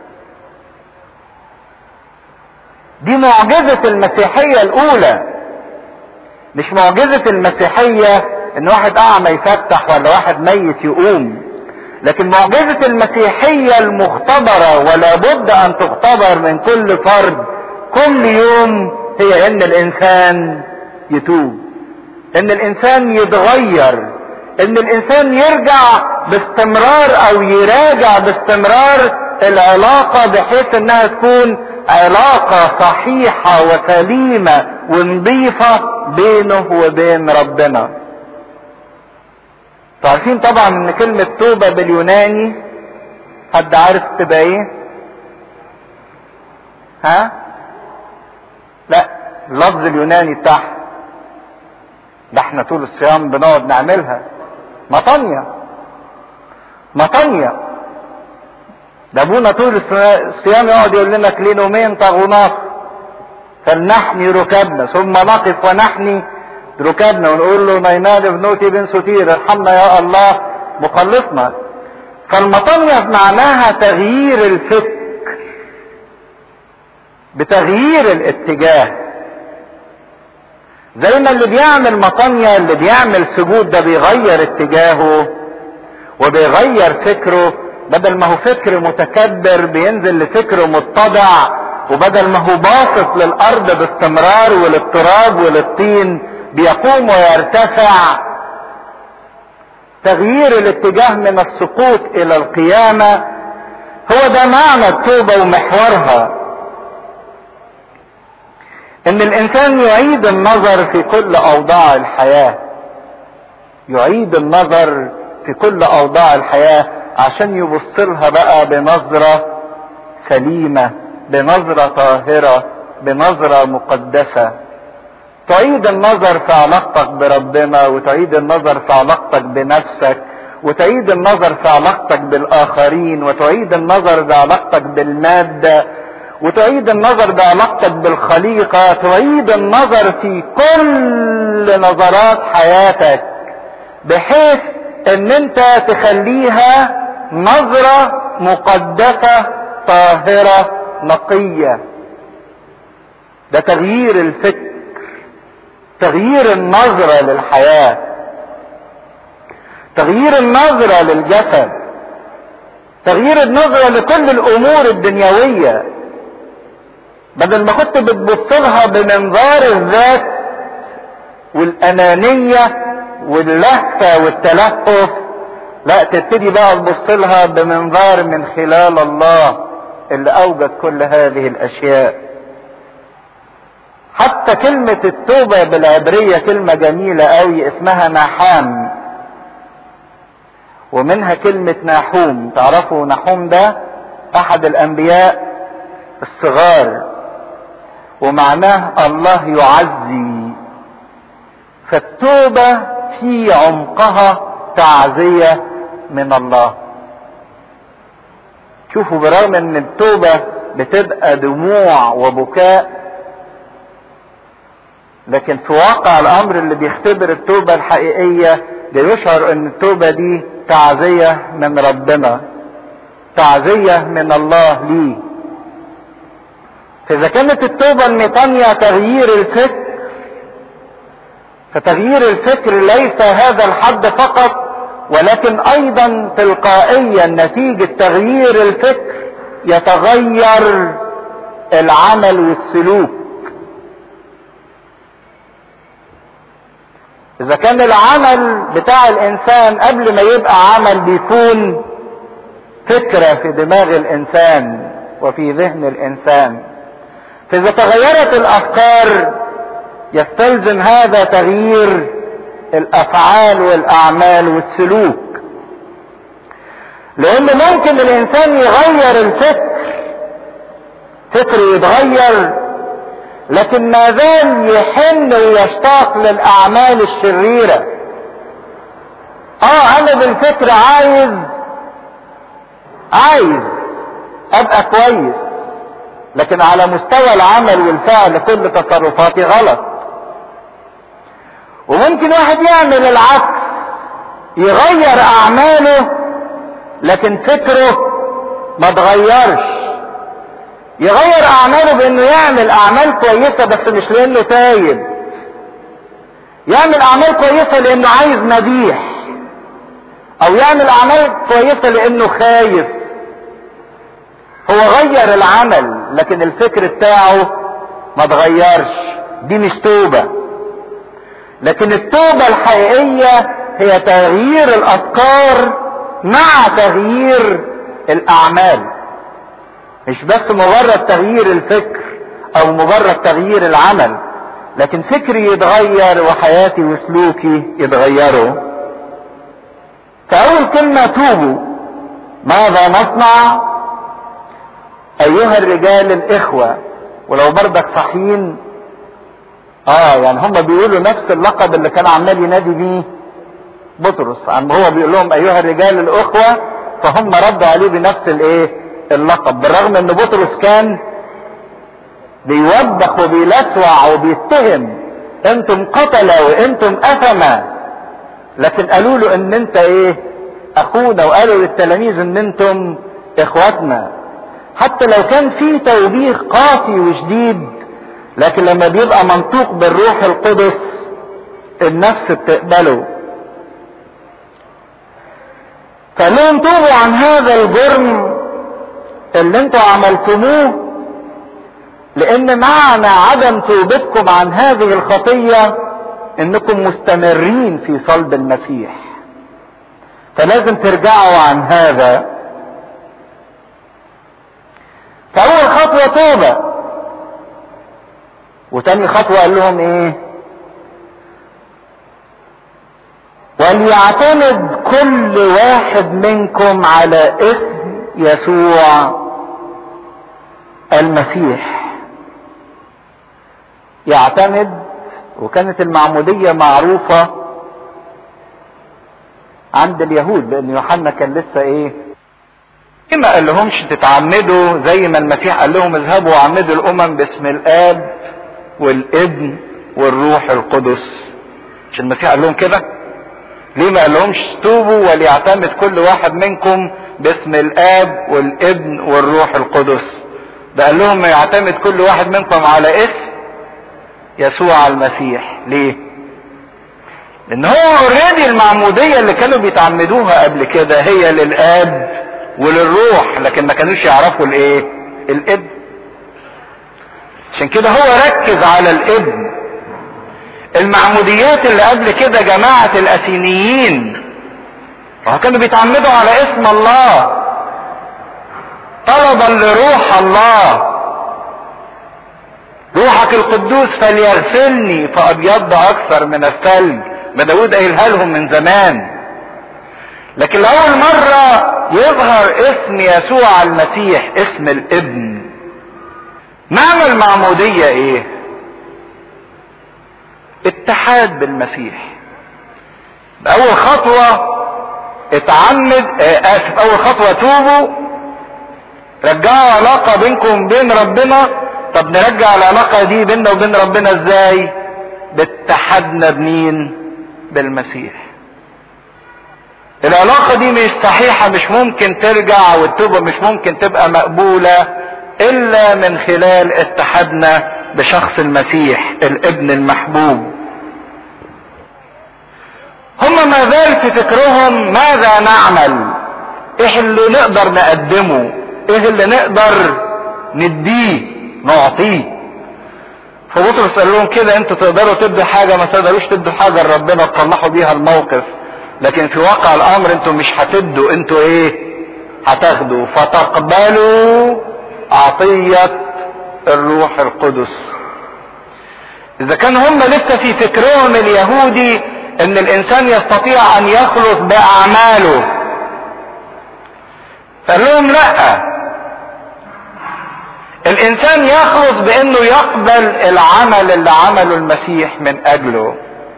دي معجزة المسيحية الاولى مش معجزة المسيحية ان واحد اعمى يفتح ولا واحد ميت يقوم لكن معجزة المسيحية المختبرة ولا بد ان تختبر من كل فرد كل يوم هي ان الانسان يتوب ان الانسان يتغير ان الانسان يرجع باستمرار او يراجع باستمرار العلاقة بحيث انها تكون علاقة صحيحة وسليمة ونظيفة بينه وبين ربنا عارفين طبعا ان كلمة توبة باليوناني حد عارف تبقى ايه ها لا اللفظ اليوناني بتاعها ده احنا طول الصيام بنقعد نعملها مطانية مطانية ده ابونا طول الصيام يقعد يقول لنا كلينومين طاغونات فلنحني ركبنا ثم نقف ونحني ركبنا ونقول له نيناد بنوتي بن ستير ارحمنا يا الله مخلصنا فالمطانية معناها تغيير الفكر بتغيير الاتجاه زي ما اللي بيعمل مطانية اللي بيعمل سجود ده بيغير اتجاهه وبيغير فكره بدل ما هو فكر متكبر بينزل لفكر متضع وبدل ما هو باصص للارض باستمرار وللتراب وللطين بيقوم ويرتفع تغيير الاتجاه من السقوط الى القيامة هو ده معنى التوبة ومحورها ان الانسان يعيد النظر في كل اوضاع الحياة يعيد النظر في كل اوضاع الحياة عشان يبص لها بقى بنظرة سليمة بنظرة طاهرة بنظرة مقدسة تعيد النظر في علاقتك بربنا وتعيد النظر في علاقتك بنفسك وتعيد النظر في علاقتك بالاخرين وتعيد النظر بعلاقتك بالماده وتعيد النظر بعلاقتك بالخليقه تعيد النظر في كل نظرات حياتك بحيث ان انت تخليها نظره مقدسه طاهره نقيه ده تغيير الفكر تغيير النظرة للحياة تغيير النظرة للجسد تغيير النظرة لكل الامور الدنيوية بدل ما كنت بتبص لها بمنظار الذات والانانية واللهفة والتلهف لا تبتدي بقى تبص لها بمنظار من خلال الله اللي اوجد كل هذه الاشياء حتى كلمة التوبة بالعبرية كلمة جميلة قوي اسمها نحام ومنها كلمة ناحوم تعرفوا نحوم ده احد الانبياء الصغار ومعناه الله يعزي فالتوبة في عمقها تعزية من الله شوفوا برغم ان التوبة بتبقى دموع وبكاء لكن في واقع الامر اللي بيختبر التوبة الحقيقية بيشعر ان التوبة دي تعزية من ربنا تعزية من الله ليه فاذا كانت التوبة الميطانية تغيير الفكر فتغيير الفكر ليس هذا الحد فقط ولكن ايضا تلقائيا نتيجة تغيير الفكر يتغير العمل والسلوك اذا كان العمل بتاع الانسان قبل ما يبقى عمل بيكون فكرة في دماغ الانسان وفي ذهن الانسان فاذا تغيرت الافكار يستلزم هذا تغيير الافعال والاعمال والسلوك لان ممكن الانسان يغير الفكر فكره يتغير لكن ما زال يحن ويشتاق للاعمال الشريره اه انا بالفكر عايز عايز ابقى كويس لكن على مستوى العمل والفعل كل تصرفاتي غلط وممكن واحد يعمل العكس يغير اعماله لكن فكره ما تغيرش يغير اعماله بانه يعمل اعمال كويسة بس مش لانه تايب يعمل اعمال كويسة لانه عايز مديح او يعمل اعمال كويسة لانه خايف هو غير العمل لكن الفكر بتاعه ما تغيرش دي مش توبة لكن التوبة الحقيقية هي تغيير الافكار مع تغيير الاعمال مش بس مجرد تغيير الفكر او مجرد تغيير العمل لكن فكري يتغير وحياتي وسلوكي يتغيروا فاول كلمة توبوا ماذا نصنع ايها الرجال الاخوة ولو بردك صحيين اه يعني هم بيقولوا نفس اللقب اللي كان عمال ينادي بيه بطرس عم هو بيقول لهم ايها الرجال الاخوة فهم ردوا عليه بنفس الايه اللقب بالرغم ان بطرس كان بيوبخ وبيلسوع وبيتهم انتم قتلة وانتم اثمة لكن قالوا له ان انت ايه اخونا وقالوا للتلاميذ ان انتم اخواتنا حتى لو كان في توبيخ قاسي وشديد لكن لما بيبقى منطوق بالروح القدس النفس بتقبله فقال لهم توبوا عن هذا الجرم اللي انتوا عملتموه لان معنى عدم توبتكم عن هذه الخطية انكم مستمرين في صلب المسيح فلازم ترجعوا عن هذا فاول خطوة توبة وتاني خطوة قال لهم ايه وليعتمد كل واحد منكم على اسم يسوع المسيح يعتمد وكانت المعمودية معروفة عند اليهود لان يوحنا كان لسه ايه ما قال لهمش تتعمدوا زي ما المسيح قال لهم اذهبوا وعمدوا الامم باسم الاب والابن والروح القدس مش المسيح قال لهم كده ليه ما قال لهمش توبوا وليعتمد كل واحد منكم باسم الاب والابن والروح القدس ده قال لهم يعتمد كل واحد منكم على اسم يسوع المسيح ليه لان هو اوريدي المعموديه اللي كانوا بيتعمدوها قبل كده هي للاب وللروح لكن ما كانوش يعرفوا الايه الابن عشان كده هو ركز على الابن المعموديات اللي قبل كده جماعة الأثينيين كانوا بيتعمدوا على اسم الله طلبا لروح الله روحك القدوس فليغسلني فأبيض أكثر من الثلج ما داود قايلها لهم من زمان لكن لأول مرة يظهر اسم يسوع المسيح اسم الابن معنى المعمودية ايه اتحاد بالمسيح بأول خطوة اتعمد اه اسف اول خطوة توبوا رجعوا علاقة بينكم وبين ربنا طب نرجع العلاقة دي بيننا وبين ربنا ازاي باتحادنا بمين بالمسيح العلاقة دي مش صحيحة مش ممكن ترجع والتوبة مش ممكن تبقى مقبولة الا من خلال اتحادنا بشخص المسيح الابن المحبوب هم ما زال في فكرهم ماذا نعمل ايه اللي نقدر نقدمه ايه اللي نقدر نديه نعطيه فبطرس قال لهم كده انتوا تقدروا تدوا حاجه ما تقدروش تدوا حاجه لربنا تصلحوا بيها الموقف لكن في واقع الامر انتوا مش هتدوا انتوا ايه هتاخدوا فتقبلوا عطيه الروح القدس اذا كان هم لسه في فكرهم اليهودي ان الانسان يستطيع ان يخلص باعماله قال لهم لا الانسان يخلص بانه يقبل العمل اللي عمله المسيح من اجله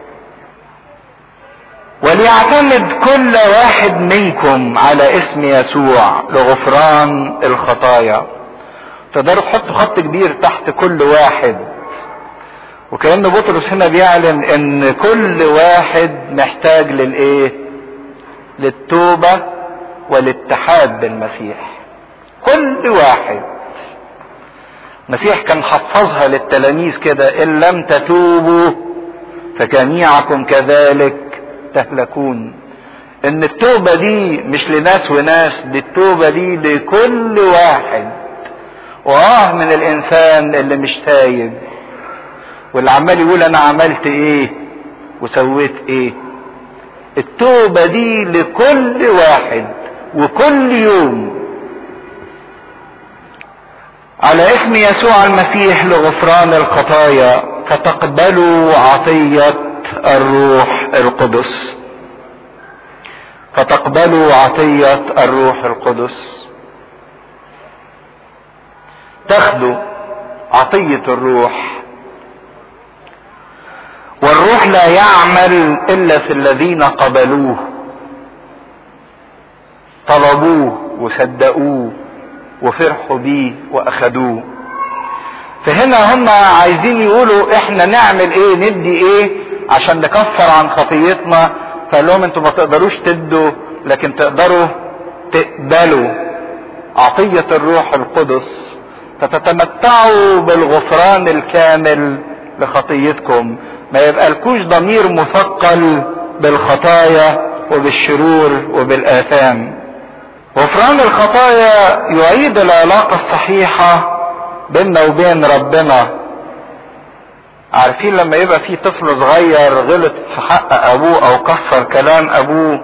وليعتمد كل واحد منكم على اسم يسوع لغفران الخطايا تقدروا تحطوا خط كبير تحت كل واحد وكأن بطرس هنا بيعلن ان كل واحد محتاج للايه للتوبة والاتحاد بالمسيح كل واحد المسيح كان حفظها للتلاميذ كده ان لم تتوبوا فجميعكم كذلك تهلكون ان التوبة دي مش لناس وناس دي التوبة دي لكل واحد واه من الانسان اللي مش تايب واللي عمال يقول انا عملت ايه وسويت ايه التوبة دي لكل واحد وكل يوم على اسم يسوع المسيح لغفران الخطايا فتقبلوا عطية الروح القدس فتقبلوا عطية الروح القدس تاخدوا عطية الروح والروح لا يعمل الا في الذين قبلوه طلبوه وصدقوه وفرحوا بيه واخدوه فهنا هم عايزين يقولوا احنا نعمل ايه ندي ايه عشان نكفر عن خطيتنا فقال لهم انتوا ما تقدروش تدوا لكن تقدروا تقبلوا عطية الروح القدس فتتمتعوا بالغفران الكامل لخطيتكم ما يبقى لكوش ضمير مثقل بالخطايا وبالشرور وبالآثام غفران الخطايا يعيد العلاقة الصحيحة بيننا وبين ربنا عارفين لما يبقى في طفل صغير غلط في حق ابوه او كسر كلام ابوه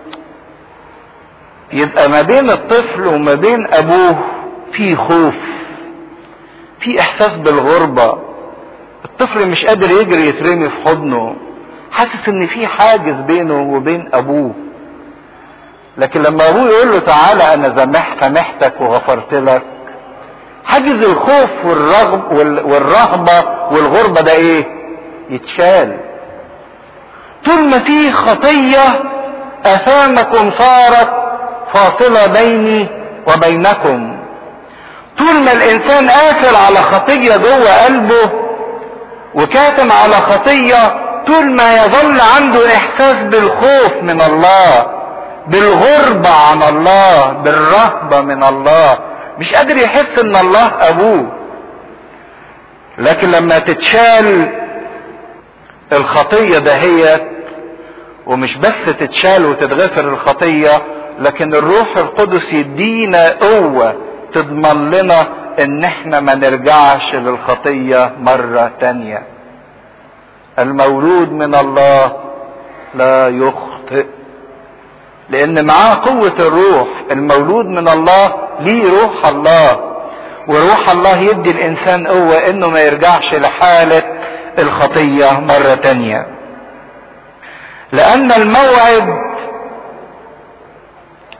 يبقى ما بين الطفل وما بين ابوه في خوف في احساس بالغربة الطفل مش قادر يجري يترمي في حضنه حاسس ان في حاجز بينه وبين ابوه لكن لما ابوه يقول له تعالى انا سامح سامحتك وغفرت لك حاجز الخوف والرغب والرهبة والغربة ده ايه يتشال طول ما في خطية اثامكم صارت فاصلة بيني وبينكم طول ما الانسان قافل على خطية جوه قلبه وكاتم على خطية طول ما يظل عنده احساس بالخوف من الله بالغربة عن الله بالرهبة من الله مش قادر يحس ان الله ابوه لكن لما تتشال الخطية دهيت ومش بس تتشال وتتغفر الخطية لكن الروح القدس يدينا قوة تضمن لنا ان احنا ما نرجعش للخطية مرة تانية المولود من الله لا يخطئ لان معاه قوة الروح المولود من الله ليه روح الله وروح الله يدي الانسان قوة انه ما يرجعش لحالة الخطية مرة تانية لان الموعد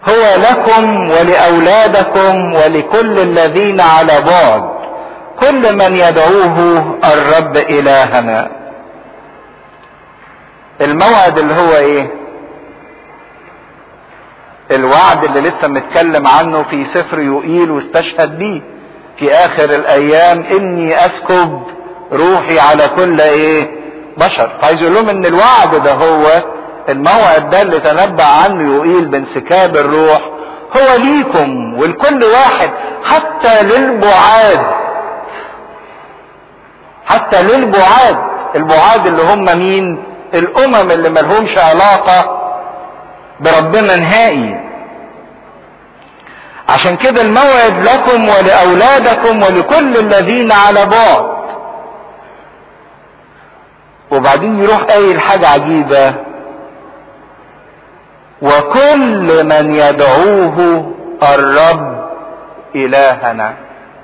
هو لكم ولأولادكم ولكل الذين على بعد كل من يدعوه الرب إلهنا الموعد اللي هو ايه الوعد اللي لسه متكلم عنه في سفر يوئيل واستشهد بيه في اخر الايام اني اسكب روحي على كل ايه بشر فعايز يقول لهم ان الوعد ده هو الموعد ده اللي تنبأ عنه يوئيل بانسكاب الروح هو ليكم ولكل واحد حتى للبعاد حتى للبعاد البعاد اللي هم مين الامم اللي ملهمش علاقة بربنا نهائي عشان كده الموعد لكم ولأولادكم ولكل الذين على بعد وبعدين يروح قايل حاجة عجيبة وكل من يدعوه الرب إلهنا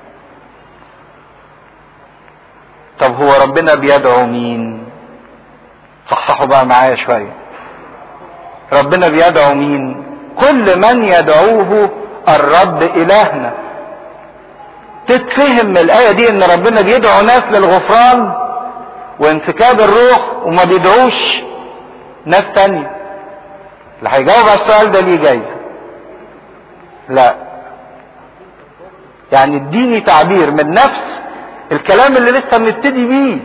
طب هو ربنا بيدعو مين صحصحوا بقى معايا شوية ربنا بيدعو مين كل من يدعوه الرب إلهنا تتفهم من الآية دي إن ربنا بيدعو ناس للغفران وانسكاب الروح وما بيدعوش ناس تانية اللي هيجاوب على السؤال ده ليه جايزة لا يعني اديني تعبير من نفس الكلام اللي لسه بنبتدي بيه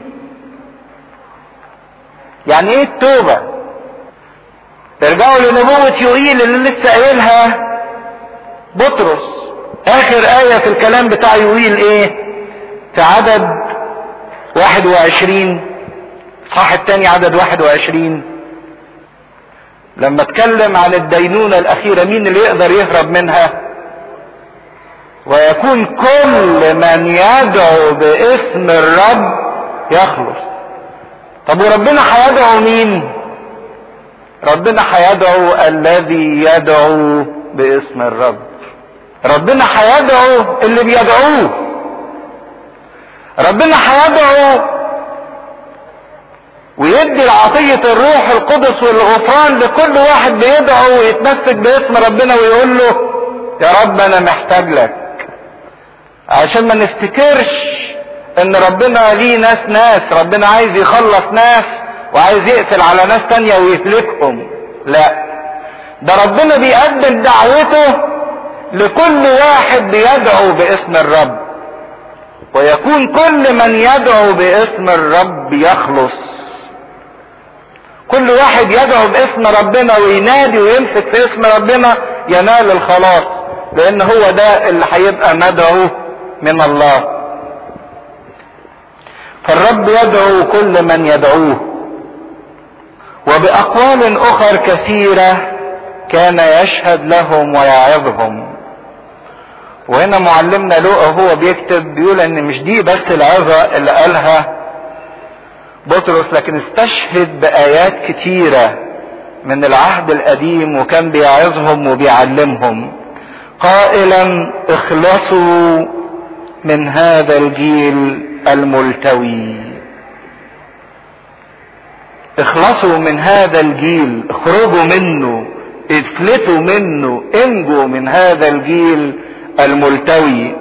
يعني ايه التوبة ترجعوا لنبوة يوئيل اللي لسه قايلها بطرس اخر آية في الكلام بتاع يوئيل ايه في عدد واحد وعشرين صح التاني عدد واحد وعشرين لما اتكلم عن الدينونة الاخيرة مين اللي يقدر يهرب منها ويكون كل من يدعو باسم الرب يخلص طب وربنا هيدعو مين ربنا هيدعو الذي يدعو باسم الرب ربنا هيدعو اللي بيدعوه ربنا هيدعو ويدي العطية الروح القدس والغفران لكل واحد بيدعو ويتمسك باسم ربنا ويقول له يا رب انا محتاج لك عشان ما نفتكرش ان ربنا ليه ناس ناس ربنا عايز يخلص ناس وعايز يقفل على ناس تانية ويهلكهم لا ده ربنا بيقدم دعوته لكل واحد بيدعو باسم الرب ويكون كل من يدعو باسم الرب يخلص كل واحد يدعو باسم ربنا وينادي ويمسك في اسم ربنا ينال الخلاص لان هو ده اللي هيبقى مدعو من الله فالرب يدعو كل من يدعوه وبأقوال أخر كثيرة كان يشهد لهم ويعظهم وهنا معلمنا لوقا هو بيكتب بيقول ان مش دي بس العظة اللي قالها بطرس لكن استشهد بآيات كتيرة من العهد القديم وكان بيعظهم وبيعلمهم قائلا اخلصوا من هذا الجيل الملتوي اخلصوا من هذا الجيل اخرجوا منه افلتوا منه انجوا من هذا الجيل الملتوي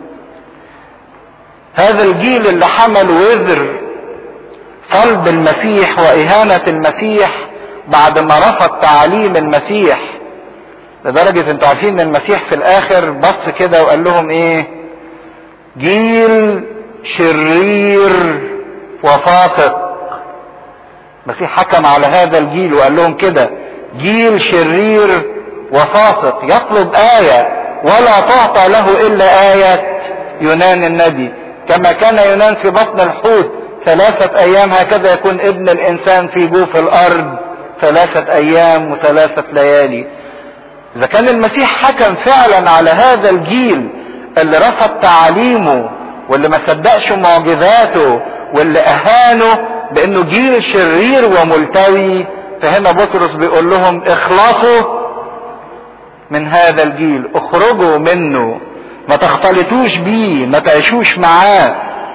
هذا الجيل اللي حمل وزر صلب المسيح واهانة المسيح بعد ما رفض تعاليم المسيح لدرجة انتوا عارفين ان المسيح في الاخر بص كده وقال لهم ايه جيل شرير وفاسق المسيح حكم على هذا الجيل وقال لهم كده جيل شرير وفاسق يطلب آية ولا تعطى له إلا آية يونان النبي كما كان يونان في بطن الحوت ثلاثة أيام هكذا يكون ابن الإنسان في جوف الأرض ثلاثة أيام وثلاثة ليالي إذا كان المسيح حكم فعلا على هذا الجيل اللي رفض تعاليمه واللي ما صدقش معجزاته واللي أهانه بأنه جيل شرير وملتوي فهنا بطرس بيقول لهم اخلصوا من هذا الجيل اخرجوا منه ما تختلطوش بيه ما تعيشوش معاه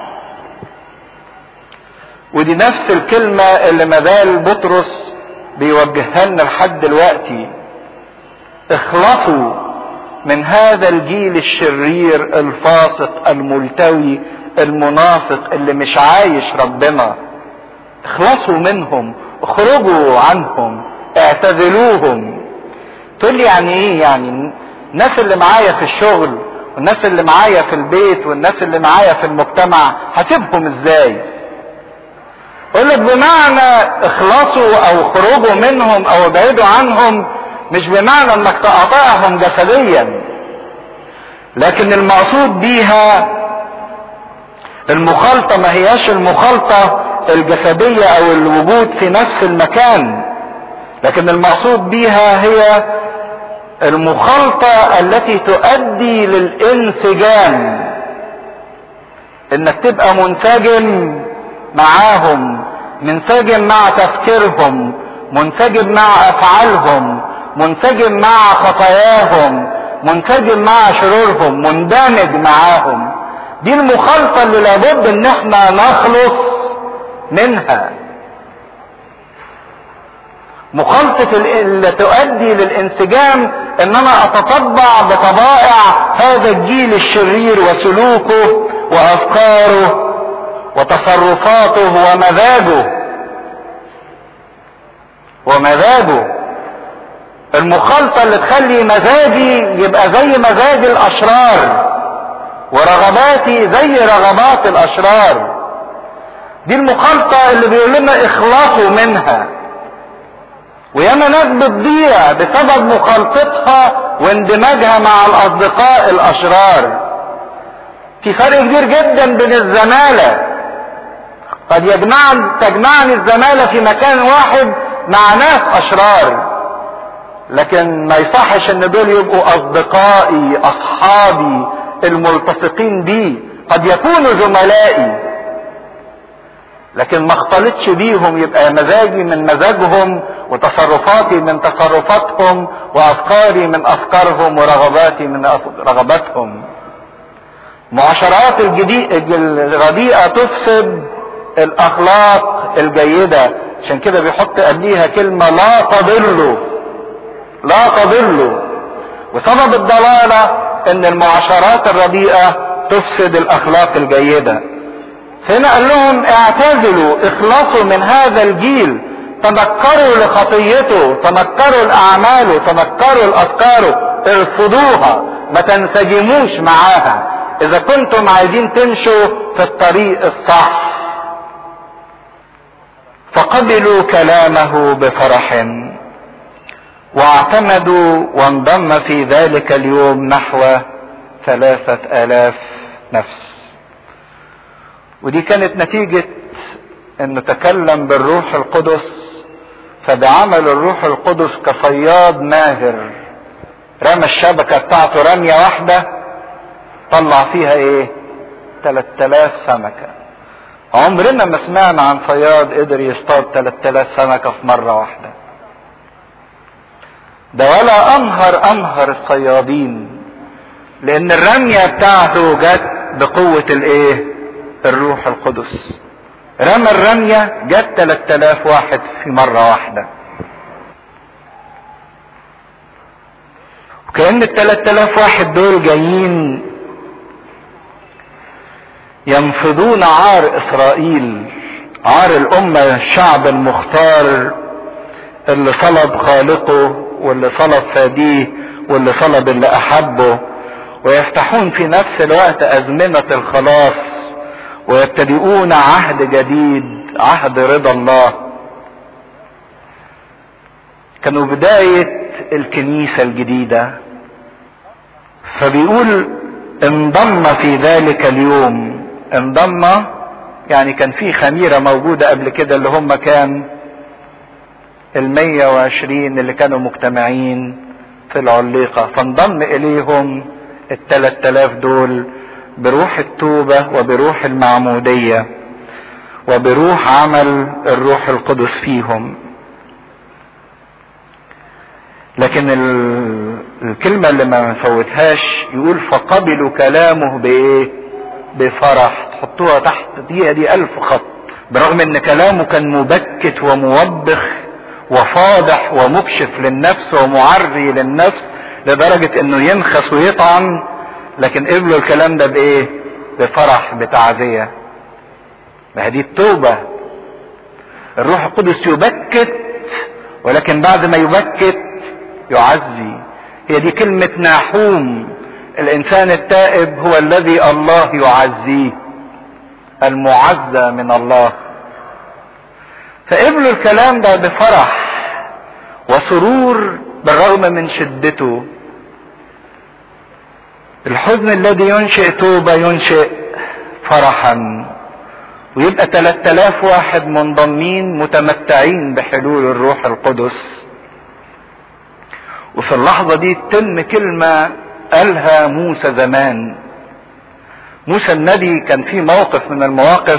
ودي نفس الكلمة اللي مازال بطرس بيوجهها لنا لحد دلوقتي اخلصوا من هذا الجيل الشرير الفاسق الملتوي المنافق اللي مش عايش ربنا اخلصوا منهم اخرجوا عنهم اعتزلوهم تقول لي يعني ايه يعني الناس اللي معايا في الشغل والناس اللي معايا في البيت والناس اللي معايا في المجتمع هسيبهم ازاي اقول لك بمعنى اخلصوا او خرجوا منهم او ابعدوا عنهم مش بمعنى انك تقاطعهم جسديا لكن المقصود بيها المخالطة ما هياش المخالطة الجسدية او الوجود في نفس المكان لكن المقصود بيها هي المخالطة التي تؤدي للانسجام انك تبقى منسجم معاهم منسجم مع تفكيرهم منسجم مع افعالهم منسجم مع خطاياهم منسجم مع شرورهم مندمج معاهم دي المخالطة اللي لابد ان احنا نخلص منها مخالطة اللي تؤدي للانسجام ان انا اتطبع بطبائع هذا الجيل الشرير وسلوكه وافكاره وتصرفاته ومزاجه ومزاجه المخالطة اللي تخلي مزاجي يبقى زي مزاج الاشرار ورغباتي زي رغبات الاشرار دي المخالطة اللي بيقول لنا اخلصوا منها وياما ناس بتضيع بسبب مخالطتها واندماجها مع الاصدقاء الاشرار في فرق كبير جدا بين الزمالة قد يجمع تجمعني الزمالة في مكان واحد مع ناس اشرار لكن ما يصحش ان دول يبقوا اصدقائي اصحابي الملتصقين بي قد يكونوا زملائي لكن ما اختلطش بيهم يبقى مزاجي من مزاجهم وتصرفاتي من تصرفاتهم وافكاري من افكارهم ورغباتي من رغباتهم معاشرات الرديئة تفسد الاخلاق الجيدة عشان كده بيحط قبليها كلمة لا تضلوا لا تضلوا وسبب الضلالة ان المعاشرات الرديئة تفسد الاخلاق الجيدة هنا قال لهم اعتزلوا اخلصوا من هذا الجيل تنكروا لخطيته تنكروا لاعماله تنكروا لافكاره ارفضوها ما تنسجموش معاها اذا كنتم عايزين تمشوا في الطريق الصح فقبلوا كلامه بفرح واعتمدوا وانضم في ذلك اليوم نحو ثلاثة آلاف نفس ودي كانت نتيجة انه تكلم بالروح القدس فبعمل الروح القدس كصياد ماهر رمى الشبكة بتاعته رمية واحدة طلع فيها ايه 3000 سمكة عمرنا ما سمعنا عن صياد قدر يصطاد 3000 سمكة في مرة واحدة ده ولا انهر انهر الصيادين لان الرمية بتاعته جت بقوة الايه الروح القدس رمى الرمية جت 3000 واحد في مرة واحدة وكأن ال 3000 واحد دول جايين ينفضون عار اسرائيل عار الامة الشعب المختار اللي صلب خالقه واللي صلب فاديه واللي صلب اللي احبه ويفتحون في نفس الوقت ازمنة الخلاص ويبتدئون عهد جديد عهد رضا الله كانوا بداية الكنيسة الجديدة فبيقول انضم في ذلك اليوم انضم يعني كان في خميرة موجودة قبل كده اللي هم كان المية وعشرين اللي كانوا مجتمعين في العليقة فانضم اليهم التلات تلاف دول بروح التوبة وبروح المعمودية وبروح عمل الروح القدس فيهم لكن الكلمة اللي ما نفوتهاش يقول فقبلوا كلامه بايه بفرح تحطوها تحت دي دي الف خط برغم ان كلامه كان مبكت وموبخ وفاضح ومكشف للنفس ومعري للنفس لدرجة انه ينخس ويطعن لكن قبلوا الكلام ده بايه بفرح بتعزية ما دي التوبة الروح القدس يبكت ولكن بعد ما يبكت يعزي هي دي كلمة ناحوم الانسان التائب هو الذي الله يعزيه المعزى من الله فقبلوا الكلام ده بفرح وسرور بالرغم من شدته الحزن الذي ينشئ توبة ينشئ فرحا ويبقى 3000 واحد منضمين متمتعين بحلول الروح القدس وفي اللحظة دي تتم كلمة قالها موسى زمان موسى النبي كان في موقف من المواقف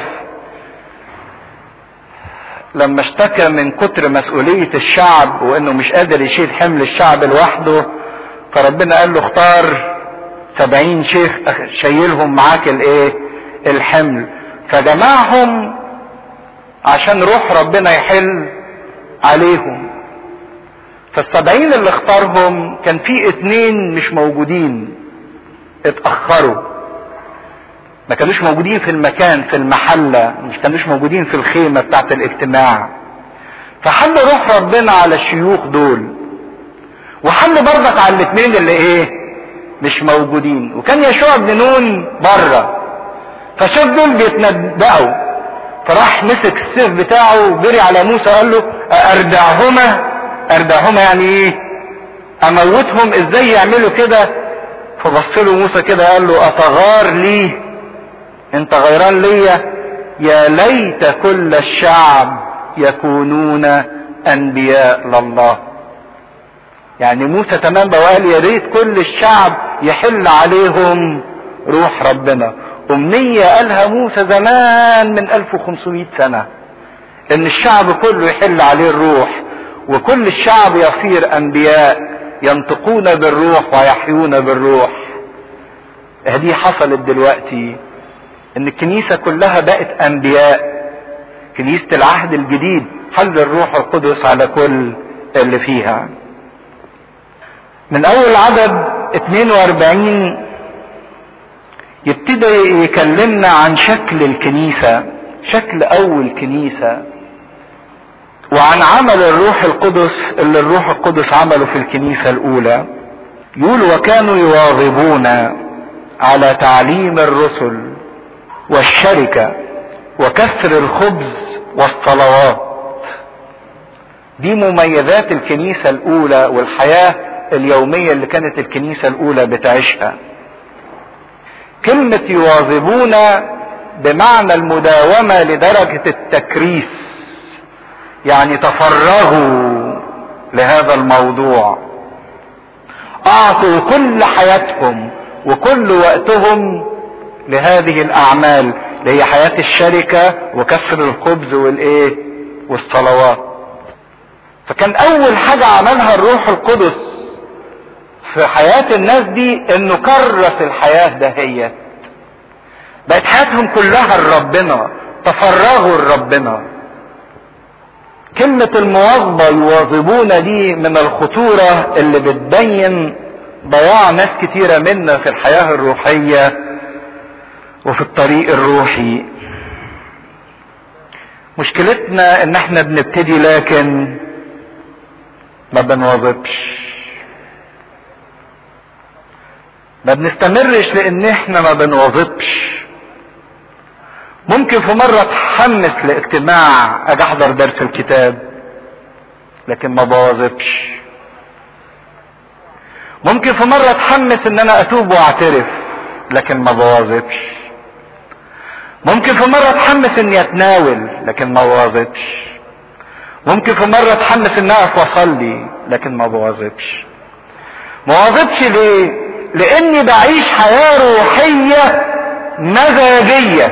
لما اشتكى من كتر مسؤولية الشعب وانه مش قادر يشيل حمل الشعب لوحده فربنا قال له اختار سبعين شيخ شيلهم معاك الايه الحمل فجمعهم عشان روح ربنا يحل عليهم فالسبعين اللي اختارهم كان في اتنين مش موجودين اتأخروا ما كانوش موجودين في المكان في المحلة مش كانوش موجودين في الخيمة بتاعت الاجتماع فحل روح ربنا على الشيوخ دول وحل برضك على الاثنين اللي ايه مش موجودين وكان يشوع بن نون بره فشاف دول بيتنبأوا فراح مسك السيف بتاعه وجري على موسى قال له اردعهما اردعهما يعني ايه اموتهم ازاي يعملوا كده فبص له موسى كده قال له اتغار لي انت غيران ليا يا ليت كل الشعب يكونون انبياء لله يعني موسى تمام وقال يا ريت كل الشعب يحل عليهم روح ربنا امنية قالها موسى زمان من 1500 سنة ان الشعب كله يحل عليه الروح وكل الشعب يصير انبياء ينطقون بالروح ويحيون بالروح هذه حصلت دلوقتي ان الكنيسة كلها بقت انبياء كنيسة العهد الجديد حل الروح القدس على كل اللي فيها من اول عدد 42 يبتدي يكلمنا عن شكل الكنيسة شكل اول كنيسة وعن عمل الروح القدس اللي الروح القدس عمله في الكنيسة الاولى يقول وكانوا يواظبون على تعليم الرسل والشركة وكسر الخبز والصلوات دي مميزات الكنيسة الأولى والحياة اليومية اللي كانت الكنيسة الأولى بتعيشها كلمة يواظبون بمعنى المداومة لدرجة التكريس يعني تفرغوا لهذا الموضوع أعطوا كل حياتهم وكل وقتهم لهذه الاعمال اللي هي حياة الشركة وكسر الخبز والايه والصلوات فكان اول حاجة عملها الروح القدس في حياة الناس دي انه كرس الحياة دهيت بقت حياتهم كلها لربنا تفرغوا لربنا كلمة المواظبة يواظبون دي من الخطورة اللي بتبين ضياع ناس كتيرة منا في الحياة الروحية وفي الطريق الروحي مشكلتنا ان احنا بنبتدي لكن ما بنواظبش ما بنستمرش لان احنا ما بنواظبش ممكن في مرة اتحمس لاجتماع اجي احضر درس الكتاب لكن ما بواظبش ممكن في مرة اتحمس ان انا اتوب واعترف لكن ما بواظبش ممكن في مرة اتحمس اني اتناول لكن ما بواظبش ممكن في مرة اتحمس اني اقف واصلي لكن ما بواظبش ما بواظبش ليه لاني بعيش حياة روحية مزاجية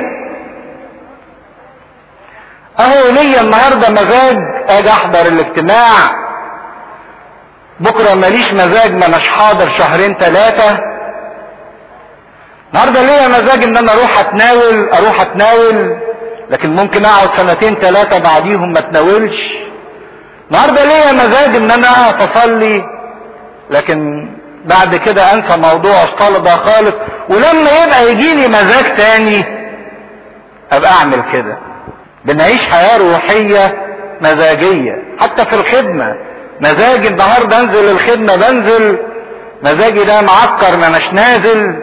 اهو ليا النهاردة مزاج اجي احضر الاجتماع بكرة ماليش مزاج ما اناش حاضر شهرين ثلاثة النهارده ليا مزاج ان انا اروح اتناول اروح اتناول لكن ممكن اقعد سنتين ثلاثة بعديهم ما اتناولش النهارده ليا مزاج ان انا اقف اصلي لكن بعد كده انسى موضوع الصلاة ده خالص ولما يبقى يجيني مزاج تاني ابقى اعمل كده بنعيش حياة روحية مزاجية حتى في الخدمة مزاجي النهاردة انزل الخدمة بنزل مزاجي ده معكر ما مش نازل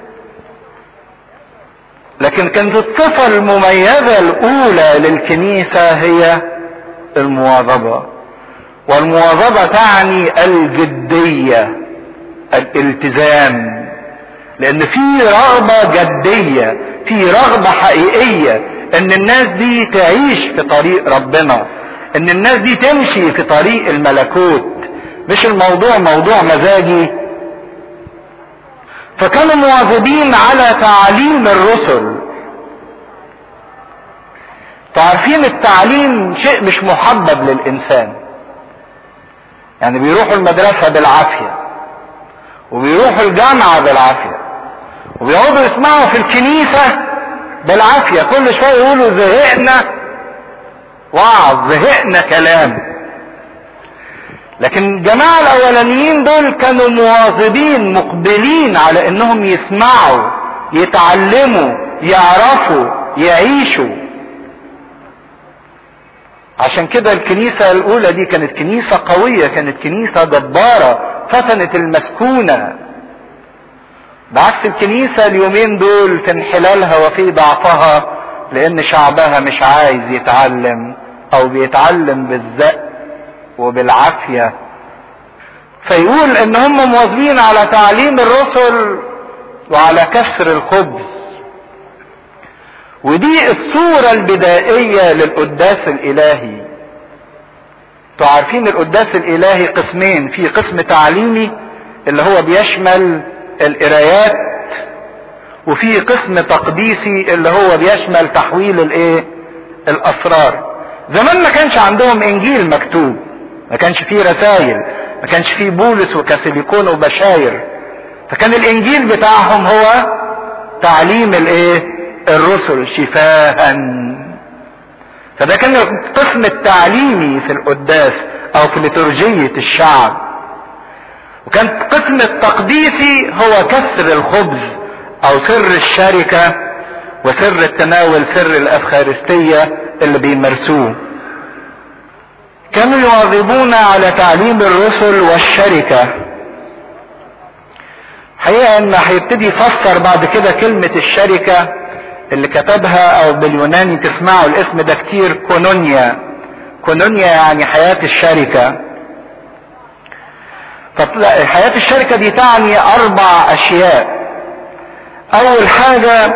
لكن كانت الصفة المميزة الأولى للكنيسة هي المواظبة والمواظبة تعني الجدية الالتزام لأن في رغبة جدية في رغبة حقيقية إن الناس دي تعيش في طريق ربنا إن الناس دي تمشي في طريق الملكوت مش الموضوع موضوع مزاجي فكانوا مواظبين على تعليم الرسل تعرفين التعليم شيء مش محبب للانسان يعني بيروحوا المدرسة بالعافية وبيروحوا الجامعة بالعافية وبيقعدوا يسمعوا في الكنيسة بالعافية كل شوية يقولوا زهقنا وعظ زهقنا كلام لكن الجماعة الاولانيين دول كانوا مواظبين مقبلين على انهم يسمعوا يتعلموا يعرفوا يعيشوا عشان كده الكنيسة الاولى دي كانت كنيسة قوية كانت كنيسة جبارة فتنت المسكونة بعكس الكنيسة اليومين دول في انحلالها وفي ضعفها لان شعبها مش عايز يتعلم او بيتعلم بالزق وبالعافية فيقول ان هم مواظبين على تعليم الرسل وعلى كسر الخبز ودي الصورة البدائية للقداس الالهي تعرفين القداس الالهي قسمين في قسم تعليمي اللي هو بيشمل القرايات وفي قسم تقديسي اللي هو بيشمل تحويل الايه الاسرار زمان ما كانش عندهم انجيل مكتوب ما كانش فيه رسائل ما كانش فيه بولس وكاسيليكون وبشاير فكان الانجيل بتاعهم هو تعليم الايه الرسل شفاها فده كان القسم التعليمي في القداس او في لترجية الشعب وكان القسم التقديسي هو كسر الخبز او سر الشركة وسر التناول سر الافخارستية اللي بيمارسوه كانوا يواظبون على تعليم الرسل والشركة حقيقة ان هيبتدي يفسر بعد كده كلمة الشركة اللي كتبها او باليوناني تسمعوا الاسم ده كتير كونونيا كونونيا يعني حياة الشركة حياة الشركة دي تعني اربع اشياء اول حاجة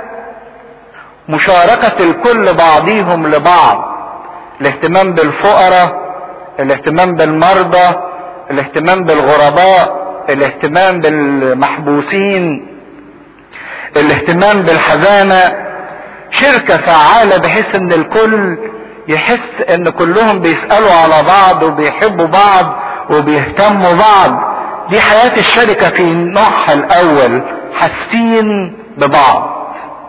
مشاركة الكل بعضيهم لبعض الاهتمام بالفقراء الاهتمام بالمرضى الاهتمام بالغرباء الاهتمام بالمحبوسين الاهتمام بالحزانة شركة فعالة بحيث ان الكل يحس ان كلهم بيسألوا على بعض وبيحبوا بعض وبيهتموا بعض دي حياة الشركة في نوعها الاول حاسين ببعض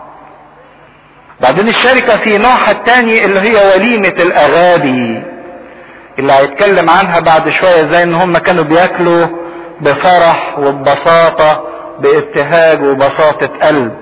بعدين الشركة في نوعها التاني اللي هي وليمة الاغابي اللي هيتكلم عنها بعد شوية زي ان هم كانوا بياكلوا بفرح وببساطة بابتهاج وبساطة قلب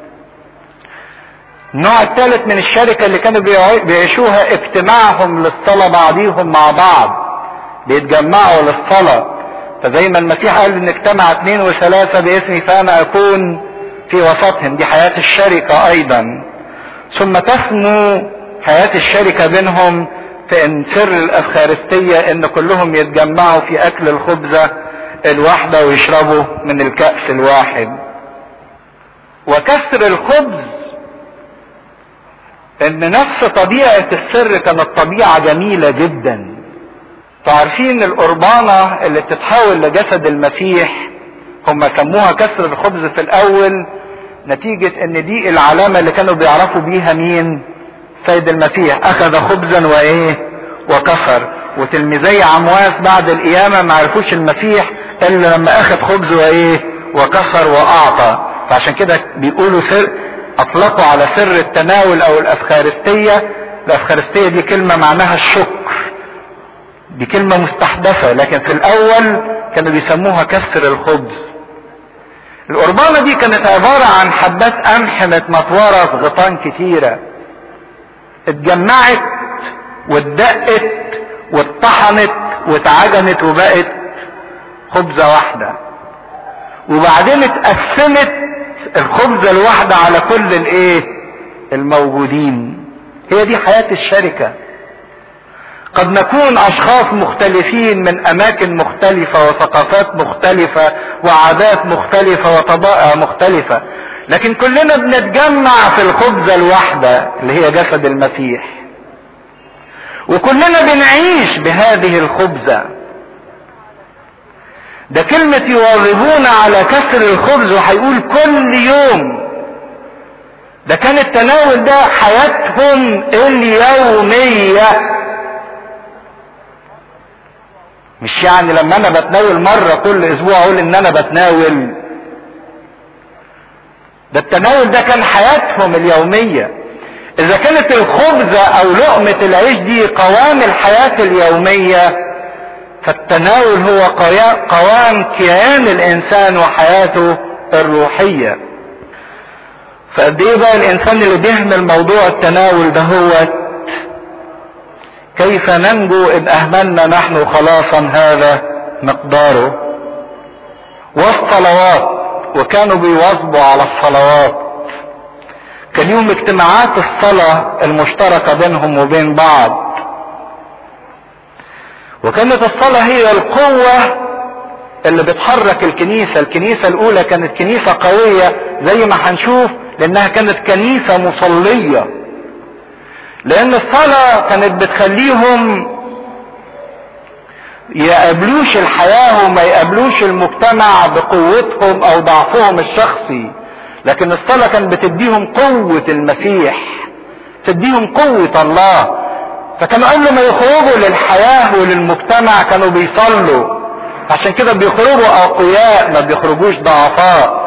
النوع الثالث من الشركة اللي كانوا بيعيشوها اجتماعهم للصلاة بعضيهم مع بعض بيتجمعوا للصلاة فزي ما المسيح قال ان اجتمع اثنين وثلاثة باسمي فانا اكون في وسطهم دي حياة الشركة ايضا ثم تسمو حياة الشركة بينهم في ان سر الافخارستية ان كلهم يتجمعوا في اكل الخبزة الواحدة ويشربوا من الكأس الواحد وكسر الخبز ان نفس طبيعة السر كانت طبيعة جميلة جدا تعرفين القربانة اللي بتتحول لجسد المسيح هم سموها كسر الخبز في الاول نتيجة ان دي العلامة اللي كانوا بيعرفوا بيها مين سيد المسيح اخذ خبزا وايه وكسر وتلميذي عمواس بعد القيامة ما عرفوش المسيح الا لما اخذ خبز وايه وكسر واعطى فعشان كده بيقولوا سر اطلقوا على سر التناول او الافخارستية الافخارستية دي كلمة معناها الشكر دي كلمة مستحدثة لكن في الاول كانوا بيسموها كسر الخبز القربانة دي كانت عبارة عن حبات قمح متمطورة في غطان كتيرة اتجمعت واتدقت واتطحنت واتعجنت وبقت خبزة واحدة وبعدين اتقسمت الخبزة الواحدة على كل الايه الموجودين هي دي حياة الشركة قد نكون اشخاص مختلفين من اماكن مختلفة وثقافات مختلفة وعادات مختلفة وطبائع مختلفة لكن كلنا بنتجمع في الخبزة الواحدة اللي هي جسد المسيح وكلنا بنعيش بهذه الخبزة ده كلمة يواظبون على كسر الخبز وهيقول كل يوم ده كان التناول ده حياتهم اليومية مش يعني لما انا بتناول مرة كل اسبوع اقول ان انا بتناول ده التناول ده كان حياتهم اليومية اذا كانت الخبزة او لقمة العيش دي قوام الحياة اليومية فالتناول هو قوام كيان الانسان وحياته الروحية فقد ايه بقى الانسان اللي بيهمل موضوع التناول ده هو كيف ننجو ان اهملنا نحن خلاصا هذا مقداره والصلوات وكانوا بيواظبوا على الصلوات كان يوم اجتماعات الصلاة المشتركة بينهم وبين بعض وكانت الصلاة هي القوة اللي بتحرك الكنيسة الكنيسة الاولى كانت كنيسة قوية زي ما هنشوف لانها كانت كنيسة مصلية لان الصلاة كانت بتخليهم يقابلوش الحياة وما يقابلوش المجتمع بقوتهم او ضعفهم الشخصي لكن الصلاة كانت بتديهم قوة المسيح تديهم قوة الله فكانوا قبل ما يخرجوا للحياة وللمجتمع كانوا بيصلوا عشان كده بيخرجوا اقوياء ما بيخرجوش ضعفاء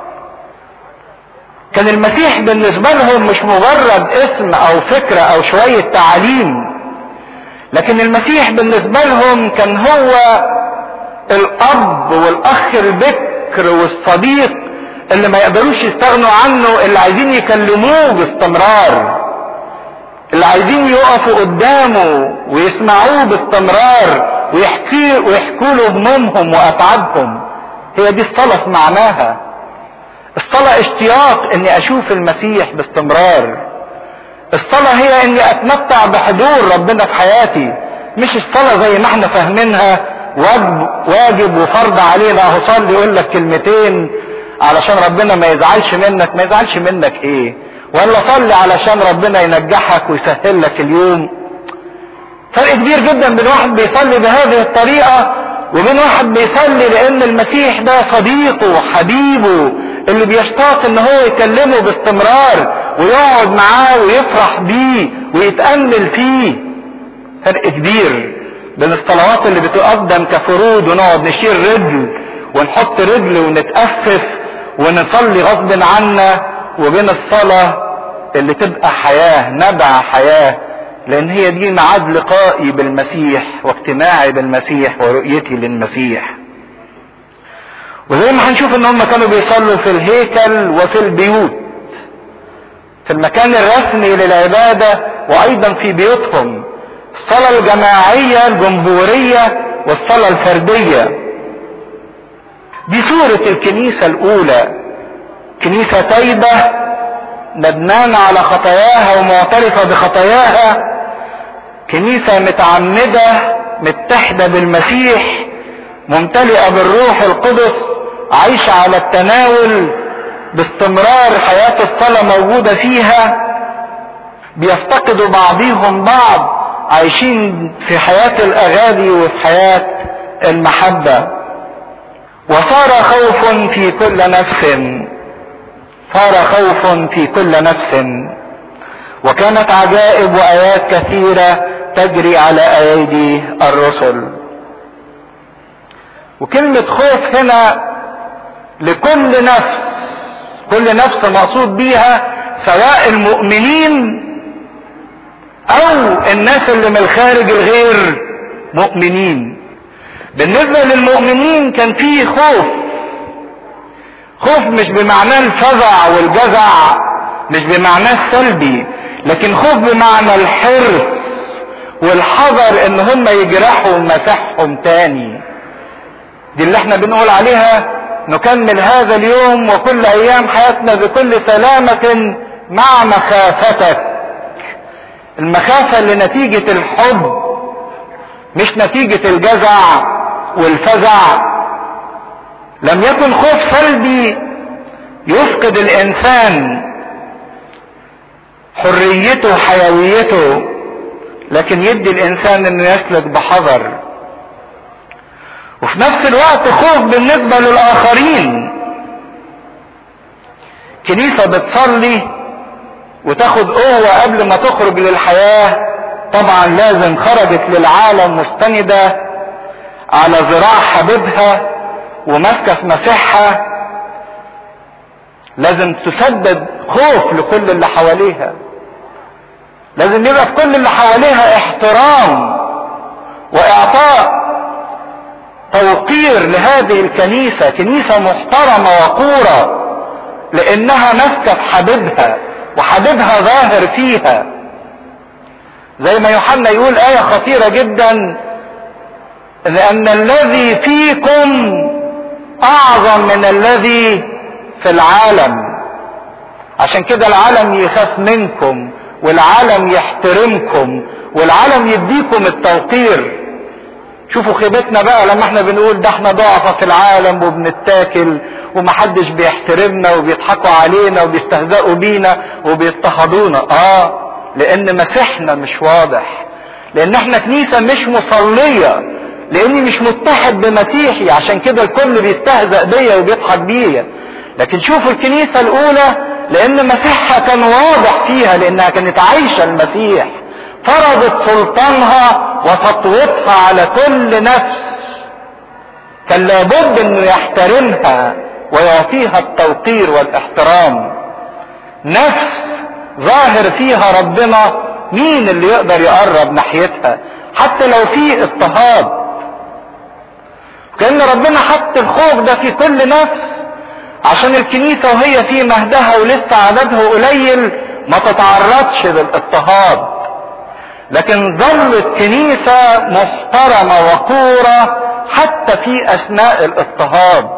كان المسيح بالنسبة لهم مش مجرد اسم او فكرة او شوية تعاليم لكن المسيح بالنسبة لهم كان هو الاب والاخ البكر والصديق اللي ما يقدروش يستغنوا عنه اللي عايزين يكلموه باستمرار اللي عايزين يقفوا قدامه ويسمعوه باستمرار ويحكي ويحكوا له همومهم واتعابهم هي دي الصلاة في معناها الصلاة اشتياق اني اشوف المسيح باستمرار الصلاة هي اني اتمتع بحضور ربنا في حياتي مش الصلاة زي ما احنا فاهمينها واجب وفرض علينا اهو صلي يقول لك كلمتين علشان ربنا ما يزعلش منك ما يزعلش منك ايه ولا صلي علشان ربنا ينجحك ويسهل لك اليوم فرق كبير جدا بين واحد بيصلي بهذه الطريقة وبين واحد بيصلي لان المسيح ده صديقه وحبيبه اللي بيشتاق ان هو يكلمه باستمرار ويقعد معاه ويفرح بيه ويتأمل فيه فرق كبير بين الصلوات اللي بتقدم كفروض ونقعد نشيل رجل ونحط رجل ونتأفف ونصلي غصب عنا وبين الصلاة اللي تبقى حياة نبع حياة لان هي دي ميعاد لقائي بالمسيح واجتماعي بالمسيح ورؤيتي للمسيح وزي ما هنشوف ان هم كانوا بيصلوا في الهيكل وفي البيوت في المكان الرسمي للعبادة وايضا في بيوتهم الصلاة الجماعية الجمهورية والصلاة الفردية دي صورة الكنيسة الاولى كنيسة تايبة ندمانة على خطاياها ومعترفة بخطاياها كنيسة متعمدة متحدة بالمسيح ممتلئة بالروح القدس عايشة على التناول باستمرار حياة الصلاة موجودة فيها بيفتقدوا بعضهم بعض عايشين في حياة الأغاني وفي حياة المحبة وصار خوف في كل نفس صار خوف في كل نفس وكانت عجائب وآيات كثيرة تجري على أيدي الرسل وكلمة خوف هنا لكل نفس كل نفس مقصود بيها سواء المؤمنين او الناس اللي من الخارج الغير مؤمنين بالنسبة للمؤمنين كان فيه خوف خوف مش بمعناه الفزع والجزع مش بمعناه السلبي لكن خوف بمعنى الحرص والحذر ان هم يجرحوا مساحهم تاني دي اللي احنا بنقول عليها نكمل هذا اليوم وكل ايام حياتنا بكل سلامة مع مخافتك المخافة اللي نتيجة الحب مش نتيجة الجزع والفزع لم يكن خوف سلبي يفقد الانسان حريته وحيويته لكن يدي الانسان انه يسلك بحذر وفي نفس الوقت خوف بالنسبة للاخرين كنيسة بتصلي وتاخد قوة قبل ما تخرج للحياة طبعا لازم خرجت للعالم مستندة على ذراع حبيبها وماسكة في مسيحها لازم تسبب خوف لكل اللي حواليها لازم يبقى في كل اللي حواليها احترام واعطاء توقير لهذه الكنيسة كنيسة محترمة وقورة لانها ماسكة في حبيبها وحبيبها ظاهر فيها زي ما يوحنا يقول آية خطيرة جدا لأن الذي فيكم أعظم من الذي في العالم عشان كده العالم يخاف منكم والعالم يحترمكم والعالم يديكم التوقير شوفوا خيبتنا بقى لما احنا بنقول ده احنا ضعفة في العالم وبنتاكل ومحدش بيحترمنا وبيضحكوا علينا وبيستهزئوا بينا وبيضطهدونا اه لان مسيحنا مش واضح لان احنا كنيسة مش مصلية لاني مش متحد بمسيحي عشان كده الكل بيستهزأ بيا وبيضحك بيا لكن شوفوا الكنيسة الاولى لان مسيحها كان واضح فيها لانها كانت عايشة المسيح فرضت سلطانها وسطوتها على كل نفس كان لابد انه يحترمها ويعطيها التوقير والاحترام نفس ظاهر فيها ربنا مين اللي يقدر يقرب ناحيتها حتى لو في اضطهاد كان ربنا حط الخوف ده في كل نفس عشان الكنيسة وهي في مهدها ولسه عددها قليل ما تتعرضش للاضطهاد لكن ظلت كنيسة محترمة وقورة حتى في اثناء الاضطهاد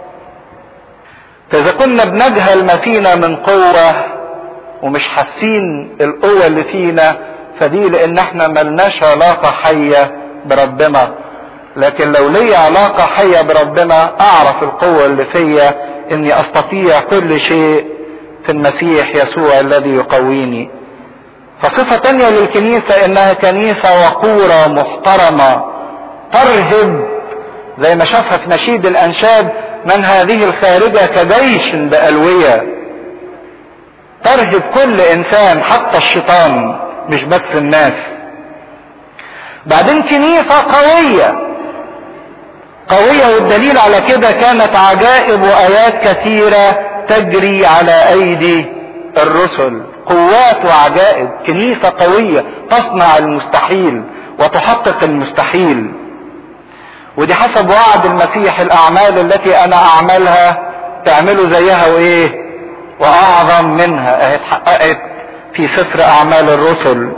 فاذا كنا بنجهل ما فينا من قوة ومش حاسين القوة اللي فينا فدي لان احنا ملناش علاقة حية بربنا لكن لو لي علاقة حية بربنا اعرف القوة اللي فيا اني استطيع كل شيء في المسيح يسوع الذي يقويني فصفة تانية للكنيسة انها كنيسة وقورة محترمة ترهب زي ما شافها في نشيد الانشاد من هذه الخارجة كجيش بألوية ترهب كل انسان حتى الشيطان مش بس الناس بعدين كنيسة قوية قوية والدليل على كده كانت عجائب وآيات كثيرة تجري على أيدي الرسل قوات وعجائب كنيسة قوية تصنع المستحيل وتحقق المستحيل ودي حسب وعد المسيح الأعمال التي أنا أعملها تعملوا زيها وإيه وأعظم منها أهي اتحققت في سفر أعمال الرسل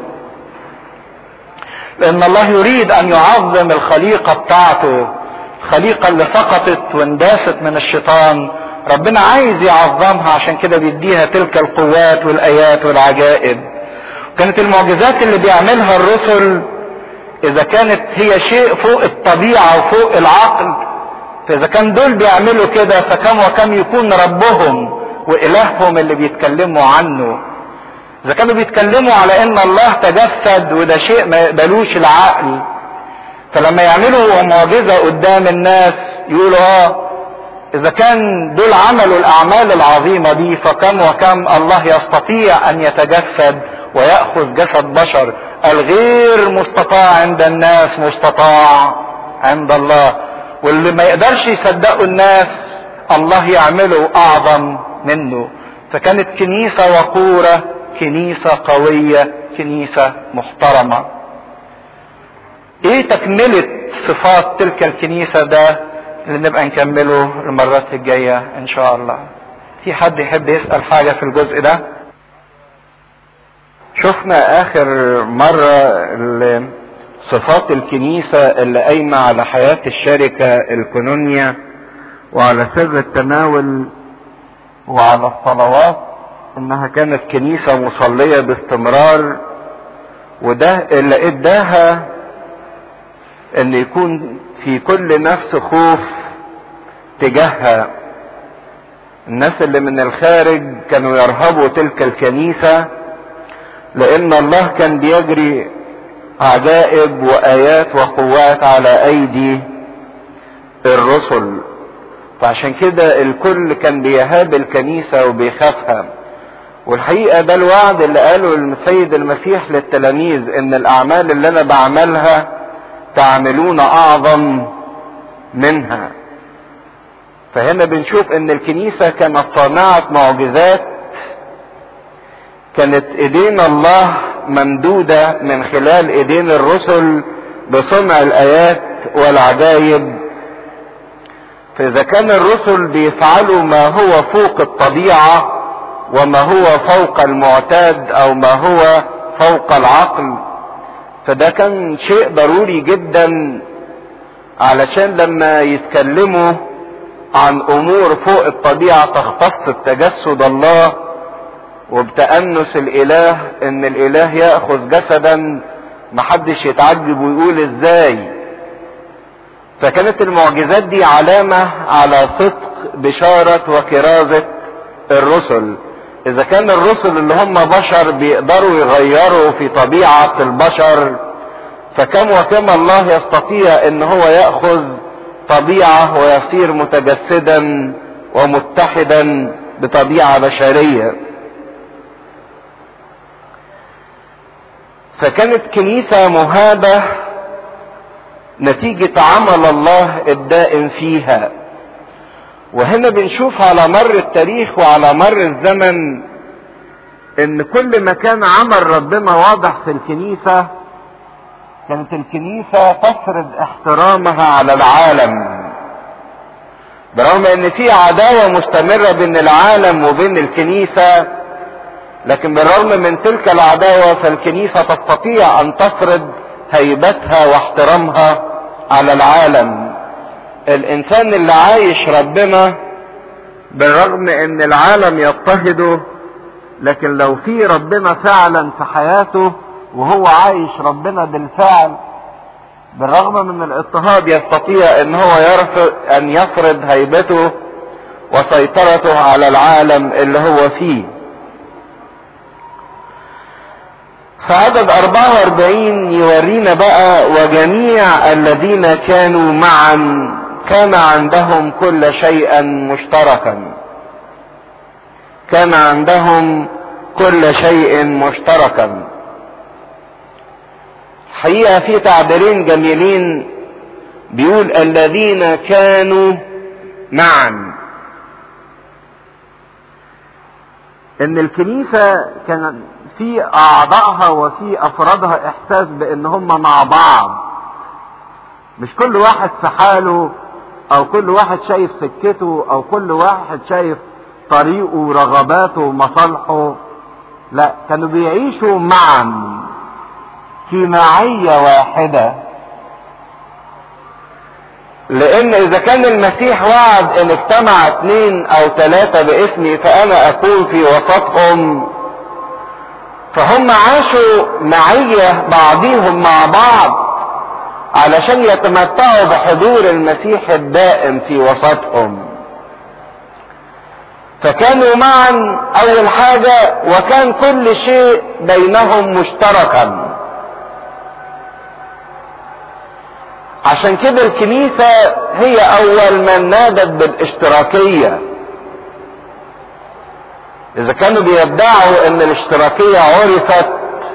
لأن الله يريد أن يعظم الخليقة بتاعته الخليقة اللي سقطت وانداست من الشيطان ربنا عايز يعظمها عشان كده بيديها تلك القوات والآيات والعجائب كانت المعجزات اللي بيعملها الرسل إذا كانت هي شيء فوق الطبيعة وفوق العقل فإذا كان دول بيعملوا كده فكم وكم يكون ربهم وإلههم اللي بيتكلموا عنه إذا كانوا بيتكلموا على إن الله تجسد وده شيء ما يقبلوش العقل فلما يعملوا معجزة قدام الناس يقولوا اه اذا كان دول عملوا الاعمال العظيمة دي فكم وكم الله يستطيع ان يتجسد ويأخذ جسد بشر الغير مستطاع عند الناس مستطاع عند الله واللي ما يقدرش يصدقوا الناس الله يعمله اعظم منه فكانت كنيسة وقورة كنيسة قوية كنيسة محترمة ايه تكملة صفات تلك الكنيسة ده اللي نبقى نكمله المرات الجاية ان شاء الله في حد يحب يسأل حاجة في الجزء ده شفنا اخر مرة صفات الكنيسة اللي قايمة على حياة الشركة الكنونية وعلى سر التناول وعلى الصلوات انها كانت كنيسة مصلية باستمرار وده اللي اداها ان يكون في كل نفس خوف تجاهها الناس اللي من الخارج كانوا يرهبوا تلك الكنيسة لان الله كان بيجري عجائب وايات وقوات على ايدي الرسل فعشان كده الكل كان بيهاب الكنيسة وبيخافها والحقيقة ده الوعد اللي قاله السيد المسيح للتلاميذ ان الاعمال اللي انا بعملها تعملون اعظم منها فهنا بنشوف ان الكنيسة كانت صانعة معجزات كانت ايدين الله ممدودة من خلال ايدين الرسل بصنع الايات والعجائب فاذا كان الرسل بيفعلوا ما هو فوق الطبيعة وما هو فوق المعتاد او ما هو فوق العقل فده كان شيء ضروري جدا علشان لما يتكلموا عن امور فوق الطبيعة تختص بتجسد الله وبتأنس الاله ان الاله يأخذ جسدا محدش يتعجب ويقول ازاي فكانت المعجزات دي علامة على صدق بشارة وكرازة الرسل اذا كان الرسل اللي هم بشر بيقدروا يغيروا في طبيعة البشر فكم وكم الله يستطيع ان هو يأخذ طبيعة ويصير متجسدا ومتحدا بطبيعة بشرية فكانت كنيسة مهابة نتيجة عمل الله الدائم فيها وهنا بنشوف على مر التاريخ وعلى مر الزمن ان كل ما كان عمل ربنا واضح في الكنيسة كانت الكنيسة تفرض احترامها على العالم برغم ان في عداوة مستمرة بين العالم وبين الكنيسة لكن بالرغم من تلك العداوة فالكنيسة تستطيع ان تفرض هيبتها واحترامها على العالم الانسان اللي عايش ربنا بالرغم ان العالم يضطهده لكن لو في ربنا فعلا في حياته وهو عايش ربنا بالفعل بالرغم من الاضطهاد يستطيع ان هو يرفض ان يفرض هيبته وسيطرته على العالم اللي هو فيه فعدد 44 يورينا بقى وجميع الذين كانوا معا كان عندهم كل شيء مشتركا كان عندهم كل شيء مشتركا حقيقة في تعبيرين جميلين بيقول الذين كانوا معا ان الكنيسة كان في اعضائها وفي افرادها احساس بان هم مع بعض مش كل واحد في حاله او كل واحد شايف سكته او كل واحد شايف طريقه ورغباته ومصالحه لا كانوا بيعيشوا معا في معية واحدة لان اذا كان المسيح وعد ان اجتمع اثنين او ثلاثة باسمي فانا اكون في وسطهم فهم عاشوا معية بعضهم مع بعض علشان يتمتعوا بحضور المسيح الدائم في وسطهم فكانوا معا اول حاجة وكان كل شيء بينهم مشتركا عشان كده الكنيسة هي اول من نادت بالاشتراكية اذا كانوا بيدعوا ان الاشتراكية عرفت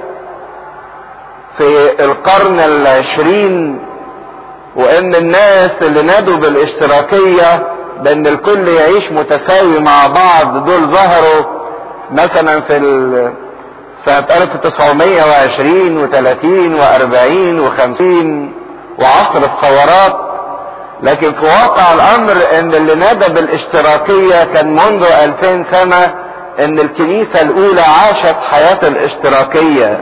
في القرن العشرين وان الناس اللي نادوا بالاشتراكية بان الكل يعيش متساوي مع بعض دول ظهروا مثلا في سنة 1920 و30 و40 و50 وعصر الثورات لكن في واقع الامر ان اللي نادى بالاشتراكية كان منذ 2000 سنة ان الكنيسة الاولى عاشت حياة الاشتراكية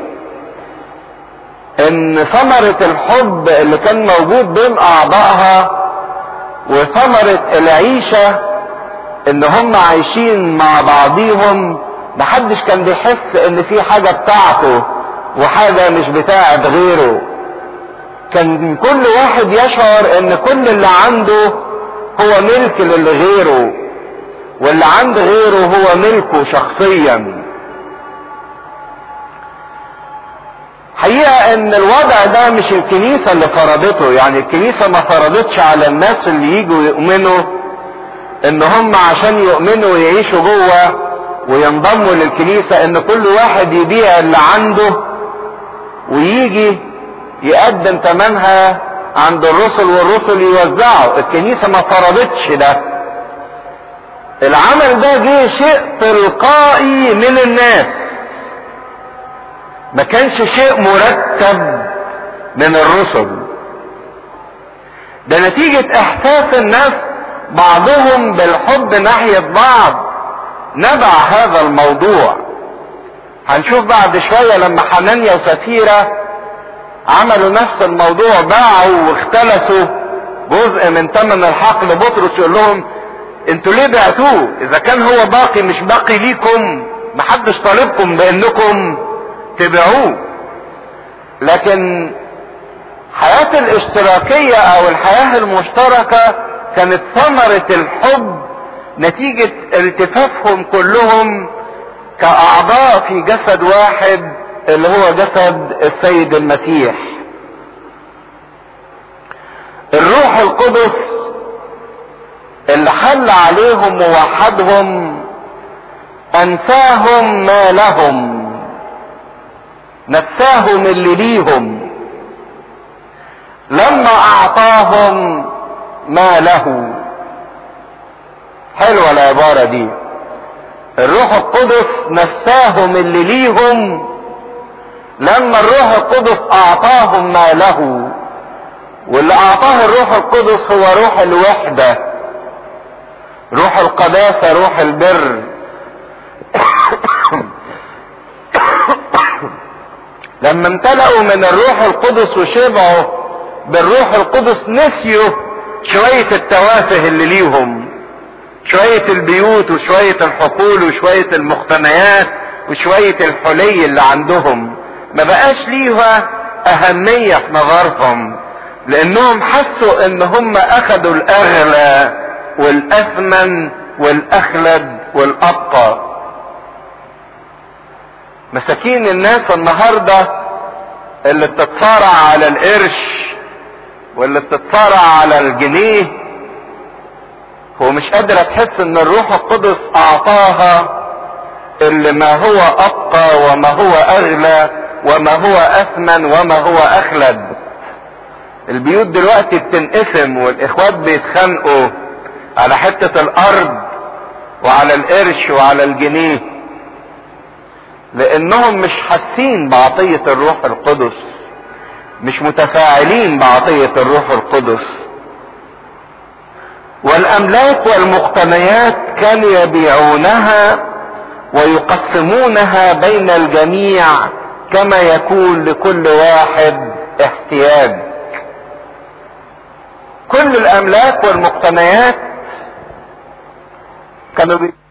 ان ثمرة الحب اللي كان موجود بين اعضائها وثمرة العيشة ان هم عايشين مع بعضيهم محدش كان بيحس ان في حاجة بتاعته وحاجة مش بتاعت غيره كان كل واحد يشعر ان كل اللي عنده هو ملك للي غيره واللي عند غيره هو ملكه شخصيا حقيقة ان الوضع ده مش الكنيسة اللي فرضته يعني الكنيسة ما فرضتش على الناس اللي يجوا يؤمنوا ان هم عشان يؤمنوا ويعيشوا جوه وينضموا للكنيسة ان كل واحد يبيع اللي عنده ويجي يقدم ثمنها عند الرسل والرسل يوزعوا الكنيسة ما فرضتش ده العمل ده جه شيء تلقائي من الناس ما كانش شيء مرتب من الرسل ده نتيجة احساس الناس بعضهم بالحب ناحية بعض نبع هذا الموضوع هنشوف بعد شوية لما حنانيا وسفيرة عملوا نفس الموضوع باعوا واختلسوا جزء من ثمن الحقل بطرس يقول لهم انتوا ليه بعتوه اذا كان هو باقي مش باقي ليكم محدش طالبكم بانكم تبيعوه لكن حياة الاشتراكية او الحياة المشتركة كانت ثمرة الحب نتيجة التفافهم كلهم كأعضاء في جسد واحد اللي هو جسد السيد المسيح الروح القدس اللي حل عليهم ووحدهم انساهم ما لهم نساهم اللي ليهم لما اعطاهم ما له حلوة العبارة دي الروح القدس نساهم اللي ليهم لما الروح القدس اعطاهم ما له واللي اعطاه الروح القدس هو روح الوحدة روح القداسة روح البر لما امتلأوا من الروح القدس وشبعوا بالروح القدس نسيوا شوية التوافه اللي ليهم شوية البيوت وشوية الحقول وشوية المقتنيات وشوية الحلي اللي عندهم ما بقاش ليها اهمية في نظرهم لانهم حسوا ان هم اخذوا الاغلى والاثمن والاخلد والابقى مساكين الناس النهاردة اللي بتتصارع على القرش واللي بتتصارع على الجنيه هو مش قادرة تحس ان الروح القدس اعطاها اللي ما هو ابقى وما هو اغلى وما هو اثمن وما هو اخلد البيوت دلوقتي بتنقسم والاخوات بيتخانقوا على حتة الارض وعلى القرش وعلى الجنيه لانهم مش حاسين بعطية الروح القدس مش متفاعلين بعطية الروح القدس والاملاك والمقتنيات كانوا يبيعونها ويقسمونها بين الجميع كما يكون لكل واحد احتياج كل الاملاك والمقتنيات كانوا بي